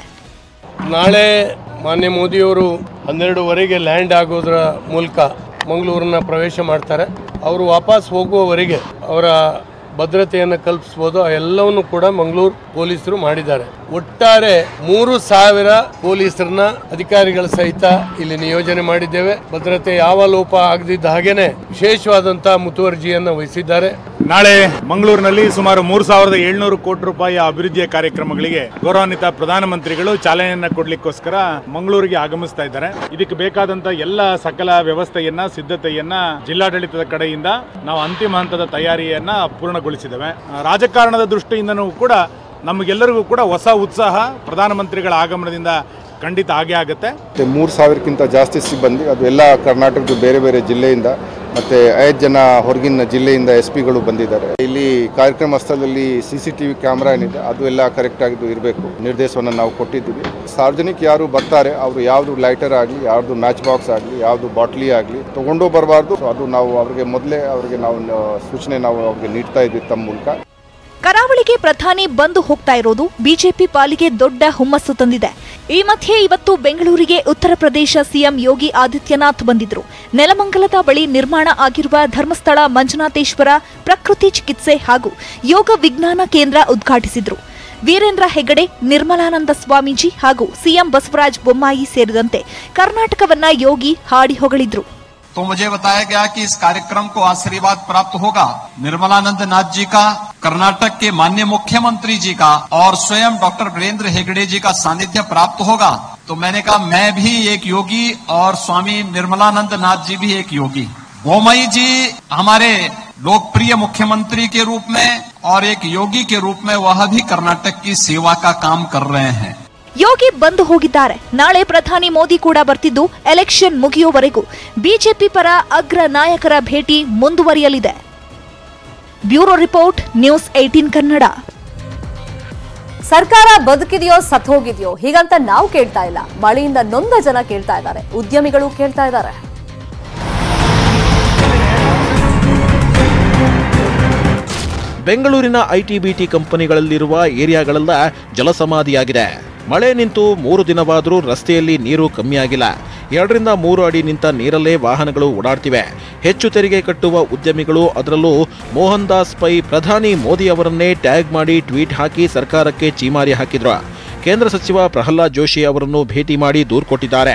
ನಾಳೆ ಮಾನ್ಯ ಮೋದಿಯವರು ಹನ್ನೆರಡುವರೆಗೆ ಲ್ಯಾಂಡ್ ಆಗೋದ್ರ ಮೂಲಕ ಮಂಗಳೂರನ್ನ ಪ್ರವೇಶ ಮಾಡ್ತಾರೆ ಅವರು ವಾಪಸ್ ಹೋಗುವವರೆಗೆ ಅವರ ಭದ್ರತೆಯನ್ನು ಕಲ್ಪಿಸ್ಬೋದು ಆ ಎಲ್ಲವನ್ನು ಕೂಡ ಮಂಗಳೂರು ಪೊಲೀಸರು ಮಾಡಿದ್ದಾರೆ ಒಟ್ಟಾರೆ ಮೂರು ಸಾವಿರ ಪೊಲೀಸರನ್ನ ಅಧಿಕಾರಿಗಳ ಸಹಿತ ಇಲ್ಲಿ ನಿಯೋಜನೆ ಮಾಡಿದ್ದೇವೆ ಭದ್ರತೆ ಯಾವ ಲೋಪ ಆಗದಿದ್ದ ಹಾಗೇನೆ ವಿಶೇಷವಾದಂತಹ ಮುತುವರ್ಜಿಯನ್ನು ವಹಿಸಿದ್ದಾರೆ ನಾಳೆ ಮಂಗಳೂರಿನಲ್ಲಿ ಸುಮಾರು ಮೂರು ಸಾವಿರದ ಏಳ್ನೂರು ಕೋಟಿ ರೂಪಾಯಿಯ ಅಭಿವೃದ್ಧಿಯ ಕಾರ್ಯಕ್ರಮಗಳಿಗೆ ಗೌರವಾನ್ವಿತ ಪ್ರಧಾನಮಂತ್ರಿಗಳು ಚಾಲನೆಯನ್ನ ಕೊಡ್ಲಿಕ್ಕೋಸ್ಕರ ಮಂಗಳೂರಿಗೆ ಆಗಮಿಸ್ತಾ ಇದ್ದಾರೆ ಇದಕ್ಕೆ ಬೇಕಾದಂತ ಎಲ್ಲ ಸಕಲ ವ್ಯವಸ್ಥೆಯನ್ನ ಸಿದ್ಧತೆಯನ್ನ ಜಿಲ್ಲಾಡಳಿತದ ಕಡೆಯಿಂದ ನಾವು ಅಂತಿಮ ಹಂತದ ತಯಾರಿಯನ್ನ ಪೂರ್ಣಗೊಳಿಸಿದ್ದೇವೆ ಆ, ರಾಜಕಾರಣದ ದೃಷ್ಟಿಯಿಂದನೂ ಕೂಡ ನಮಗೆಲ್ಲರಿಗೂ ಕೂಡ ಹೊಸ ಉತ್ಸಾಹ ಪ್ರಧಾನಮಂತ್ರಿಗಳ ಆಗಮನದಿಂದ ಖಂಡಿತ ಆಗೇ ಆಗುತ್ತೆ ಮತ್ತು ಮೂರು ಸಾವಿರಕ್ಕಿಂತ ಜಾಸ್ತಿ ಸಿಬ್ಬಂದಿ ಅದು ಎಲ್ಲ ಕರ್ನಾಟಕದ ಬೇರೆ ಬೇರೆ ಜಿಲ್ಲೆಯಿಂದ ಮತ್ತು ಐದು ಜನ ಹೊರಗಿನ ಜಿಲ್ಲೆಯಿಂದ ಎಸ್ ಪಿಗಳು ಬಂದಿದ್ದಾರೆ ಇಲ್ಲಿ ಕಾರ್ಯಕ್ರಮ ಸ್ಥಳದಲ್ಲಿ C C T V camera ಏನಿದೆ ಅದು ಎಲ್ಲ ಕರೆಕ್ಟ್ ಆಗಿದ್ದು ಇರಬೇಕು ನಿರ್ದೇಶವನ್ನು ನಾವು ಕೊಟ್ಟಿದ್ದೀವಿ ಸಾರ್ವಜನಿಕ ಯಾರು ಬರ್ತಾರೆ ಅವರು ಯಾವುದು ಲೈಟರ್ ಆಗಲಿ ಯಾವುದು ಮ್ಯಾಚ್ ಬಾಕ್ಸ್ ಆಗಲಿ ಯಾವುದು ಬಾಟ್ಲಿ ಆಗಲಿ ತೊಗೊಂಡು ಬರಬಾರ್ದು ಅದು ನಾವು ಅವರಿಗೆ ಮೊದಲೇ ಅವರಿಗೆ ನಾವು ಸೂಚನೆ ನಾವು ಅವ್ರಿಗೆ ನೀಡ್ತಾ ಇದ್ವಿ ತಮ್ಮ ಮೂಲಕ ಕರಾವಳಿಗೆ ಪ್ರಧಾನಿ ಬಂದು ಹೋಗ್ತಾ ಇರೋದು ಬಿಜೆಪಿ ಪಾಲಿಗೆ ದೊಡ್ಡ ಹುಮ್ಮಸ್ಸು ತಂದಿದೆ ಈ ಮಧ್ಯೆ ಇವತ್ತು ಬೆಂಗಳೂರಿಗೆ ಉತ್ತರ ಪ್ರದೇಶ ಸಿಎಂ ಯೋಗಿ ಆದಿತ್ಯನಾಥ್ ಬಂದಿದ್ರು ನೆಲಮಂಗಲದ ಬಳಿ ನಿರ್ಮಾಣ ಆಗಿರುವ ಧರ್ಮಸ್ಥಳ ಮಂಜುನಾಥೇಶ್ವರ ಪ್ರಕೃತಿ ಚಿಕಿತ್ಸೆ ಹಾಗೂ ಯೋಗ ವಿಜ್ಞಾನ ಕೇಂದ್ರ ಉದ್ಘಾಟಿಸಿದ್ರು ವೀರೇಂದ್ರ ಹೆಗಡೆ ನಿರ್ಮಲಾನಂದ ಸ್ವಾಮೀಜಿ ಹಾಗೂ ಸಿಎಂ ಬಸವರಾಜ ಬೊಮ್ಮಾಯಿ ಸೇರಿದಂತೆ ಕರ್ನಾಟಕವನ್ನ ಯೋಗಿ ಹಾಡಿ ಹೊಗಳಿದ್ರು तो मुझे बताया गया कि इस कार्यक्रम को आशीर्वाद प्राप्त होगा निर्मलानंद नाथ जी का कर्नाटक के माननीय मुख्यमंत्री जी का और स्वयं डॉक्टर वीरेंद्र हेगड़े जी का सानिध्य प्राप्त होगा तो मैंने कहा मैं भी एक योगी और स्वामी निर्मलानंद नाथ जी भी एक योगी बोमई जी हमारे लोकप्रिय मुख्यमंत्री के रूप में और एक योगी के रूप में वह भी कर्नाटक की सेवा का काम कर रहे हैं ಯೋಗಿ ಬಂದು ಹೋಗಿದ್ದಾರೆ ನಾಳೆ ಪ್ರಧಾನಿ ಮೋದಿ ಕೂಡ ಬರ್ತಿದ್ದು ಎಲೆಕ್ಷನ್ ಮುಗಿಯುವವರೆಗೂ ಬಿಜೆಪಿ ಪರ ಅಗ್ರ ನಾಯಕರ ಭೇಟಿ ಮುಂದುವರಿಯಲಿದೆ bureau report News Eighteen Kannada ಸರ್ಕಾರ ಬದುಕಿದೆಯೋ ಸತ್ ಹೋಗಿದೆಯೋ ಹೀಗಂತ ನಾವು ಕೇಳ್ತಾ ಇಲ್ಲ ಮಳೆಯಿಂದ ನೊಂದ ಜನ ಕೇಳ್ತಾ ಇದ್ದಾರೆ ಉದ್ಯಮಿಗಳು ಕೇಳ್ತಾ ಇದ್ದಾರೆ ಬೆಂಗಳೂರಿನ ಐಟಿ ಬಿಟಿ ಕಂಪನಿಗಳಲ್ಲಿರುವ ಏರಿಯಾಗಳೆಲ್ಲ ಜಲಸಮಾಧಿಯಾಗಿದೆ ಮಳೆ ನಿಂತು ಮೂರು ದಿನವಾದರೂ ರಸ್ತೆಯಲ್ಲಿ ನೀರು ಕಮ್ಮಿಯಾಗಿಲ್ಲ ಎರಡರಿಂದ ಮೂರು ಅಡಿ ನಿಂತ ನೀರಲ್ಲೇ ವಾಹನಗಳು ಓಡಾಡ್ತಿವೆ ಹೆಚ್ಚು ತೆರಿಗೆ ಕಟ್ಟುವ ಉದ್ಯಮಿಗಳು ಅದರಲ್ಲೂ ಮೋಹನ್ ದಾಸ್ ಪೈ ಪ್ರಧಾನಿ ಮೋದಿ ಅವರನ್ನೇ ಟ್ಯಾಗ್ ಮಾಡಿ ಟ್ವೀಟ್ ಹಾಕಿ ಸರ್ಕಾರಕ್ಕೆ ಚೀಮಾರಿ ಹಾಕಿದ್ರು ಕೇಂದ್ರ ಸಚಿವ ಪ್ರಹ್ಲಾದ್ ಜೋಶಿ ಅವರನ್ನು ಭೇಟಿ ಮಾಡಿ ದೂರು ಕೊಟ್ಟಿದ್ದಾರೆ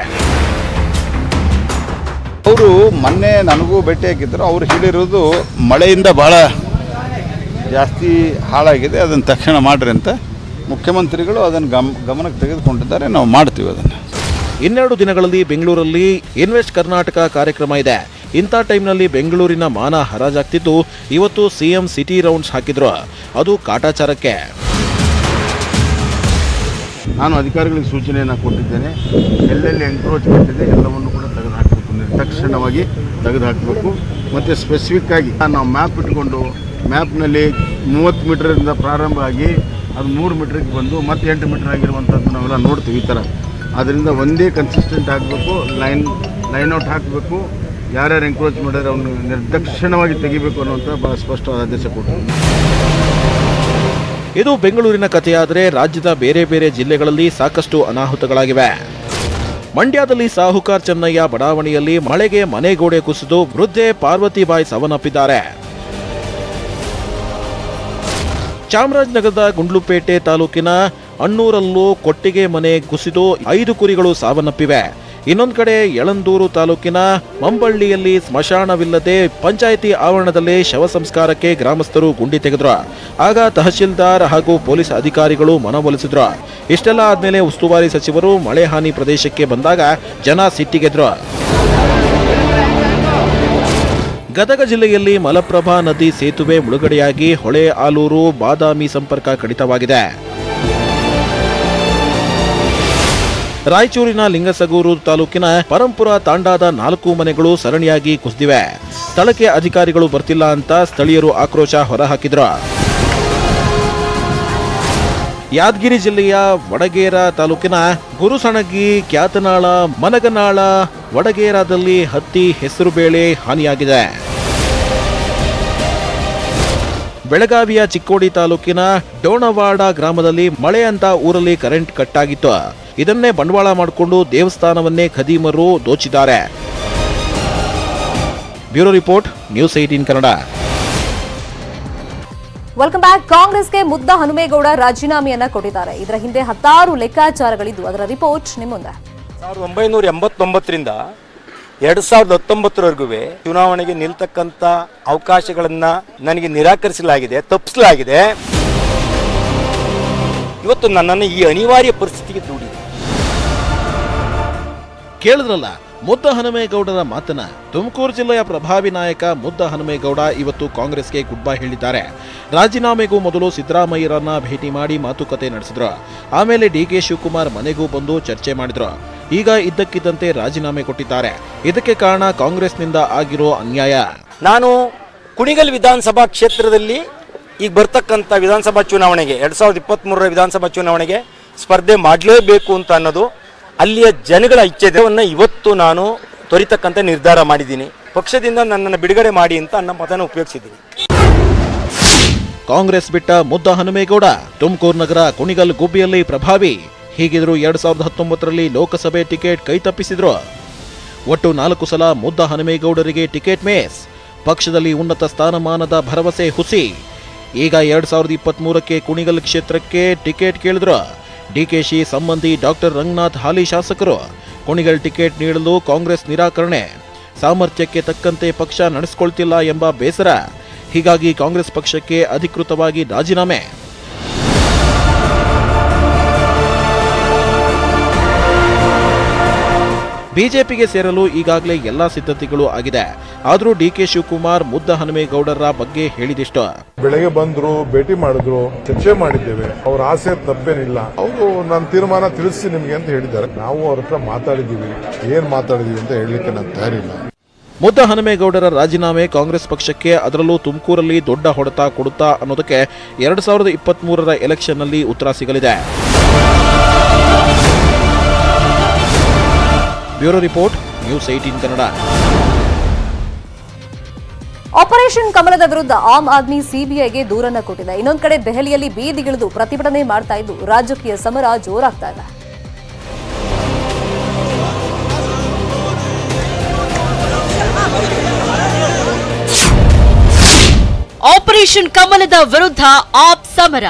ಅವರು ಮೊನ್ನೆ ನನಗೂ ಭೇಟಿಯಾಗಿದ್ದರು ಅವ್ರು ಹೇಳಿರೋದು ಮಳೆಯಿಂದ ಭಾಳ ಜಾಸ್ತಿ ಹಾಳಾಗಿದೆ ಅದನ್ನು ತಕ್ಷಣ ಮಾಡ್ರಿ ಅಂತ ಮುಖ್ಯಮಂತ್ರಿಗಳು ಅದನ್ನು ಗಮ್ ಗಮನಕ್ಕೆ ತೆಗೆದುಕೊಂಡಿದ್ದಾರೆ ನಾವು ಮಾಡ್ತೀವಿ ಅದನ್ನು ಇನ್ನೆರಡು ದಿನಗಳಲ್ಲಿ ಬೆಂಗಳೂರಲ್ಲಿ ಇನ್ವೆಸ್ಟ್ ಕರ್ನಾಟಕ ಕಾರ್ಯಕ್ರಮ ಇದೆ ಇಂಥ ಟೈಮ್ನಲ್ಲಿ ಬೆಂಗಳೂರಿನ ಮಾನ ಹರಾಜಾಗ್ತಿದ್ದು ಇವತ್ತು ಸಿಎಂ ಸಿಟಿ ರೌಂಡ್ಸ್ ಹಾಕಿದ್ರು ಅದು ಕಾಟಾಚಾರಕ್ಕೆ ನಾನು ಅಧಿಕಾರಿಗಳಿಗೆ ಸೂಚನೆಯನ್ನು ಕೊಟ್ಟಿದ್ದೇನೆ ಎಲ್ಲೆಲ್ಲಿ ಎಂಕ್ರೋಚ್ಮೆಂಟ್ ಇದೆ ಎಲ್ಲವನ್ನು ಕೂಡ ತೆಗೆದುಹಾಕಬೇಕು ನಿರ್ದಾಕ್ಷಿಣ್ಯವಾಗಿ ತೆಗೆದುಹಾಕಬೇಕು ಮತ್ತು ಸ್ಪೆಸಿಫಿಕ್ ಆಗಿ ನಾವು ಮ್ಯಾಪ್ ಇಟ್ಕೊಂಡು ಮ್ಯಾಪ್ನಲ್ಲಿ ಮೂವತ್ತು ಮೀಟರಿಂದ ಪ್ರಾರಂಭ ಆಗಿ ಅದು ಮೂರು ಮೀಟ್ರಿಗೆ ಬಂದು ಮತ್ತೆ ಎಂಟು ಮೀಟರ್ ಆಗಿರುವಂಥದ್ದು ನಾವೆಲ್ಲ ನೋಡ್ತೀವಿ ಈ ಥರ ಅದರಿಂದ ಒಂದೇ ಕನ್ಸಿಸ್ಟೆಂಟ್ ಆಗಬೇಕು ಲೈನ್ ಲೈನ್ ಔಟ್ ಹಾಕಬೇಕು ಯಾರ್ಯಾರು ಎಂಕ್ರೋಚ್ ಮಾಡಿದ್ರೆ ಅವನು ನಿರ್ದಾಕ್ಷಿಣ್ಯವಾಗಿ ತೆಗಿಬೇಕು ಅನ್ನುವಂಥ ಭಾಳ ಸ್ಪಷ್ಟವಾದ ಆದೇಶ ಕೊಟ್ಟರು ಇದು ಬೆಂಗಳೂರಿನ ಕಥೆಯಾದರೆ ರಾಜ್ಯದ ಬೇರೆ ಬೇರೆ ಜಿಲ್ಲೆಗಳಲ್ಲಿ ಸಾಕಷ್ಟು ಅನಾಹುತಗಳಾಗಿವೆ ಮಂಡ್ಯದಲ್ಲಿ ಸಾಹುಕಾರ್ ಚೆನ್ನಯ್ಯ ಬಡಾವಣೆಯಲ್ಲಿ ಮಳೆಗೆ ಮನೆಗೋಡೆ ಕುಸಿದು ವೃದ್ಧೆ ಪಾರ್ವತಿಬಾಯಿ ಸಾವನ್ನಪ್ಪಿದ್ದಾರೆ ಚಾಮರಾಜನಗರದ ಗುಂಡ್ಲುಪೇಟೆ ತಾಲೂಕಿನ ಅಣ್ಣೂರಲ್ಲೂ ಕೊಟ್ಟಿಗೆ ಮನೆ ಕುಸಿದು ಐದು ಕುರಿಗಳು ಸಾವನ್ನಪ್ಪಿವೆ ಇನ್ನೊಂದು ಕಡೆ ಯಳಂದೂರು ತಾಲೂಕಿನ ಮಂಬಳ್ಳಿಯಲ್ಲಿ ಸ್ಮಶಾನವಿಲ್ಲದೆ ಪಂಚಾಯಿತಿ ಆವರಣದಲ್ಲೇ ಶವ ಸಂಸ್ಕಾರಕ್ಕೆ ಗ್ರಾಮಸ್ಥರು ಗುಂಡಿ ತೆಗೆದ್ರು ಆಗ ತಹಶೀಲ್ದಾರ್ ಹಾಗೂ ಪೊಲೀಸ್ ಅಧಿಕಾರಿಗಳು ಮನವೊಲಿಸಿದ್ರು ಇಷ್ಟೆಲ್ಲ ಆದ್ಮೇಲೆ ಉಸ್ತುವಾರಿ ಸಚಿವರು ಮಳೆ ಹಾನಿ ಪ್ರದೇಶಕ್ಕೆ ಬಂದಾಗ ಜನ ಸಿಟ್ಟಿಗೆದ್ರು ಗದಗ ಜಿಲ್ಲೆಯಲ್ಲಿ ಮಲಪ್ರಭಾ ನದಿ ಸೇತುವೆ ಮುಳುಗಡೆಯಾಗಿ ಹೊಳೆ ಆಲೂರು ಬಾದಾಮಿ ಸಂಪರ್ಕ ಕಡಿತವಾಗಿದೆ ರಾಯಚೂರಿನ ಲಿಂಗಸಗೂರು ತಾಲೂಕಿನ ಪರಂಪುರ ತಾಂಡಾದ ನಾಲ್ಕು ಮನೆಗಳು ಸರಣಿಯಾಗಿ ಕುಸಿದಿವೆ ಸ್ಥಳಕ್ಕೆ ಅಧಿಕಾರಿಗಳು ಬರ್ತಿಲ್ಲ ಅಂತ ಸ್ಥಳೀಯರು ಆಕ್ರೋಶ ಹೊರಹಾಕಿದ್ರು ಯಾದಗಿರಿ ಜಿಲ್ಲೆಯ ವಡಗೇರ ತಾಲೂಕಿನ ಗುರುಸಣಗಿ ಕ್ಯಾತನಾಳ ಮನಗನಾಳ ವಡಗೇರದಲ್ಲಿ ಹತ್ತಿ ಹೆಸರುಬೇಳೆ ಹಾನಿಯಾಗಿದೆ ಬೆಳಗಾವಿಯ ಚಿಕ್ಕೋಡಿ ತಾಲೂಕಿನ ಡೋಣವಾಡ ಗ್ರಾಮದಲ್ಲಿ ಮಳೆ ಅಂತ ಊರಲ್ಲಿ ಕರೆಂಟ್ ಕಟ್ ಆಗಿತ್ತು ಇದನ್ನೇ ಬಂಡವಾಳ ಮಾಡಿಕೊಂಡು ದೇವಸ್ಥಾನವನ್ನೇ ಖದೀಮರು ದೋಚಿದ್ದಾರೆ bureau report News Eighteen Kannada welcome back ಕಾಂಗ್ರೆಸ್ಗೆ ಮುದ್ದ ಹನುಮೇಗೌಡ ರಾಜೀನಾಮೆಯನ್ನ ಕೊಟ್ಟಿದ್ದಾರೆ ಇದರ ಹಿಂದೆ ಹತ್ತಾರು ಲೆಕ್ಕಾಚಾರಗಳಿದ್ದು ಅದರ ರಿಪೋರ್ಟ್ ನಿಮ್ಮ ಮುಂದೆ ಸಾವಿರದ ಒಂಬೈನೂರ ಎಂಬತ್ತೊಂಬತ್ತರಿಂದ ಎರಡು ಸಾವಿರದ ಹತ್ತೊಂಬತ್ತರವರೆಗೂ ಚುನಾವಣೆಗೆ ನಿಲ್ತಕ್ಕಂಥ ಅವಕಾಶಗಳನ್ನು ನನಗೆ ನಿರಾಕರಿಸಲಾಗಿದೆ ತಪ್ಪಿಸಲಾಗಿದೆ ಇವತ್ತು ನನ್ನನ್ನು ಈ ಅನಿವಾರ್ಯ ಪರಿಸ್ಥಿತಿಗೆ ದೂಡಿದೆ ಕೇಳಿದ್ರಲ್ಲ ಮುದ್ದ ಹನುಮೇಗೌಡರ ಮಾತನ್ನ ತುಮಕೂರು ಜಿಲ್ಲೆಯ ಪ್ರಭಾವಿ ನಾಯಕ ಮುದ್ದ ಹನುಮೇಗೌಡ ಇವತ್ತು ಕಾಂಗ್ರೆಸ್ಗೆ ಗುಡ್ ಬೈ ಹೇಳಿದ್ದಾರೆ ರಾಜೀನಾಮೆಗೂ ಮೊದಲು ಸಿದ್ದರಾಮಯ್ಯರನ್ನ ಭೇಟಿ ಮಾಡಿ ಮಾತುಕತೆ ನಡೆಸಿದ್ರು ಆಮೇಲೆ ಡಿ ಕೆ ಶಿವಕುಮಾರ್ ಮನೆಗೂ ಬಂದು ಚರ್ಚೆ ಮಾಡಿದ್ರು ಈಗ ಇದ್ದಕ್ಕಿದ್ದಂತೆ ರಾಜೀನಾಮೆ ಕೊಟ್ಟಿದ್ದಾರೆ ಇದಕ್ಕೆ ಕಾರಣ ಕಾಂಗ್ರೆಸ್ನಿಂದ ಆಗಿರೋ ಅನ್ಯಾಯ ನಾನು ಕುಣಿಗಲ್ ವಿಧಾನಸಭಾ ಕ್ಷೇತ್ರದಲ್ಲಿ ಈಗ ಬರ್ತಕ್ಕಂಥ ವಿಧಾನಸಭಾ ಚುನಾವಣೆಗೆ ಎರಡು ಸಾವಿರದ ಇಪ್ಪತ್ತ್ಮೂರರ ವಿಧಾನಸಭಾ ಚುನಾವಣೆಗೆ ಸ್ಪರ್ಧೆ ಮಾಡಲೇಬೇಕು ಅಂತ ಅನ್ನೋದು ಅಲ್ಲಿಯ ಜನಗಳ ಇಚ್ಛೆವನ್ನು ಇವತ್ತು ನಾನು ತೊರಿತಕ್ಕಂಥ ನಿರ್ಧಾರ ಮಾಡಿದ್ದೀನಿ ಪಕ್ಷದಿಂದ ನನ್ನನ್ನು ಬಿಡುಗಡೆ ಮಾಡಿ ಅಂತ ನನ್ನ ಮತನ ಉಪಯೋಗಿಸಿದ್ದೀನಿ ಕಾಂಗ್ರೆಸ್ ಬಿಟ್ಟ ಮುದ್ದ ಹನುಮೇಗೌಡ ತುಮಕೂರು ನಗರ ಕುಣಿಗಲ್ ಗುಬ್ಬಿಯಲ್ಲಿ ಪ್ರಭಾವಿ ಹೀಗಿದ್ರು ಎರಡ್ ಸಾವಿರದ ಹತ್ತೊಂಬತ್ತರಲ್ಲಿ ಲೋಕಸಭೆ ಟಿಕೆಟ್ ಕೈತಪ್ಪಿಸಿದ್ರು ಒಟ್ಟು ನಾಲ್ಕು ಸಲ ಮುದ್ದ ಹನುಮೇಗೌಡರಿಗೆ ಟಿಕೆಟ್ ಮೇಸ್ ಪಕ್ಷದಲ್ಲಿ ಉನ್ನತ ಸ್ಥಾನಮಾನದ ಭರವಸೆ ಹುಸಿ ಈಗ ಎರಡ್ ಸಾವಿರದ ಇಪ್ಪತ್ಮೂರಕ್ಕೆ ಕುಣಿಗಲ್ ಕ್ಷೇತ್ರಕ್ಕೆ ಟಿಕೆಟ್ ಕೇಳಿದ್ರು ಡಿಕೆಶಿ ಸಂಬಂಧಿ ಡಾಕ್ಟರ್ ರಂಗನಾಥ್ ಹಾಲಿ ಶಾಸಕರು ಕುಣಿಗಲ್ ಟಿಕೆಟ್ ನೀಡಲು ಕಾಂಗ್ರೆಸ್ ನಿರಾಕರಣೆ ಸಾಮರ್ಥ್ಯಕ್ಕೆ ತಕ್ಕಂತೆ ಪಕ್ಷ ನಡೆಸಿಕೊಳ್ತಿಲ್ಲ ಎಂಬ ಬೇಸರ ಹೀಗಾಗಿ ಕಾಂಗ್ರೆಸ್ ಪಕ್ಷಕ್ಕೆ ಅಧಿಕೃತವಾಗಿ ರಾಜೀನಾಮೆ ಬಿಜೆಪಿಗೆ ಸೇರಲು ಈಗಾಗಲೇ ಎಲ್ಲಾ ಸಿದ್ಧತೆಗಳು ಆಗಿದೆ ಆದರೂ ಡಿಕೆ ಶಿವಕುಮಾರ್ ಮುದ್ದ ಹನುಮೇಗೌಡರ ಬಗ್ಗೆ ಹೇಳಿದಿಷ್ಟು ಬೆಳಗ್ಗೆ ಬಂದ್ರು ಭೇಟಿ ಮಾಡಿದ್ರು ಚರ್ಚೆ ಮಾಡಿದ್ದೇವೆ ಅವ್ರ ಆಸೆ ತಪ್ಪೇನಿಲ್ಲ ಅವರು ನನ್ನ ತೀರ್ಮಾನ ತಿಳಿಸಿ ನಿಮ್ಗೆ ಅಂತ ಹೇಳಿದ್ದಾರೆ ನಾವು ಅವ್ರ ಹತ್ರ ಮಾತಾಡಿದ್ದೀವಿ ಏನ್ ಮಾತಾಡಿದೀವಿ ಅಂತ ಹೇಳಲಿಕ್ಕೆ ನಾನು ತಯಾರಿಲ್ಲ ಮುದ್ದ ಹನುಮೇಗೌಡರ ರಾಜೀನಾಮೆ ಕಾಂಗ್ರೆಸ್ ಪಕ್ಷಕ್ಕೆ ಅದರಲ್ಲೂ ತುಮಕೂರಲ್ಲಿ ದೊಡ್ಡ ಹೊಡೆತ ಕೊಡುತ್ತಾ ಅನ್ನೋದಕ್ಕೆ ಎರಡ್ ಸಾವಿರದ ಇಪ್ಪತ್ತ್ ಮೂರರ ಎಲೆಕ್ಷನ್ನಲ್ಲಿ ಉತ್ತರ ಸಿಗಲಿದೆ bureau report News Eighteen Kannada operation ಕಮಲದ ವಿರುದ್ಧ ಆಮ್ ಆದ್ಮಿ ಸಿಬಿಐಗೆ ದೂರನ್ನ ಕೊಟ್ಟಿದೆ ಇನ್ನೊಂದ್ ಕಡೆ ದೆಹಲಿಯಲ್ಲಿ ಬೀದಿಗಿಳಿದು ಪ್ರತಿಭಟನೆ ಮಾಡ್ತಾ ಇದ್ದು ರಾಜಕೀಯ ಸಮರ ಜೋರಾಗ್ತಾ ಇದೆ ಆಪರೇಷನ್ ಕಮಲದ ವಿರುದ್ಧ ಆಪ್ ಸಮರ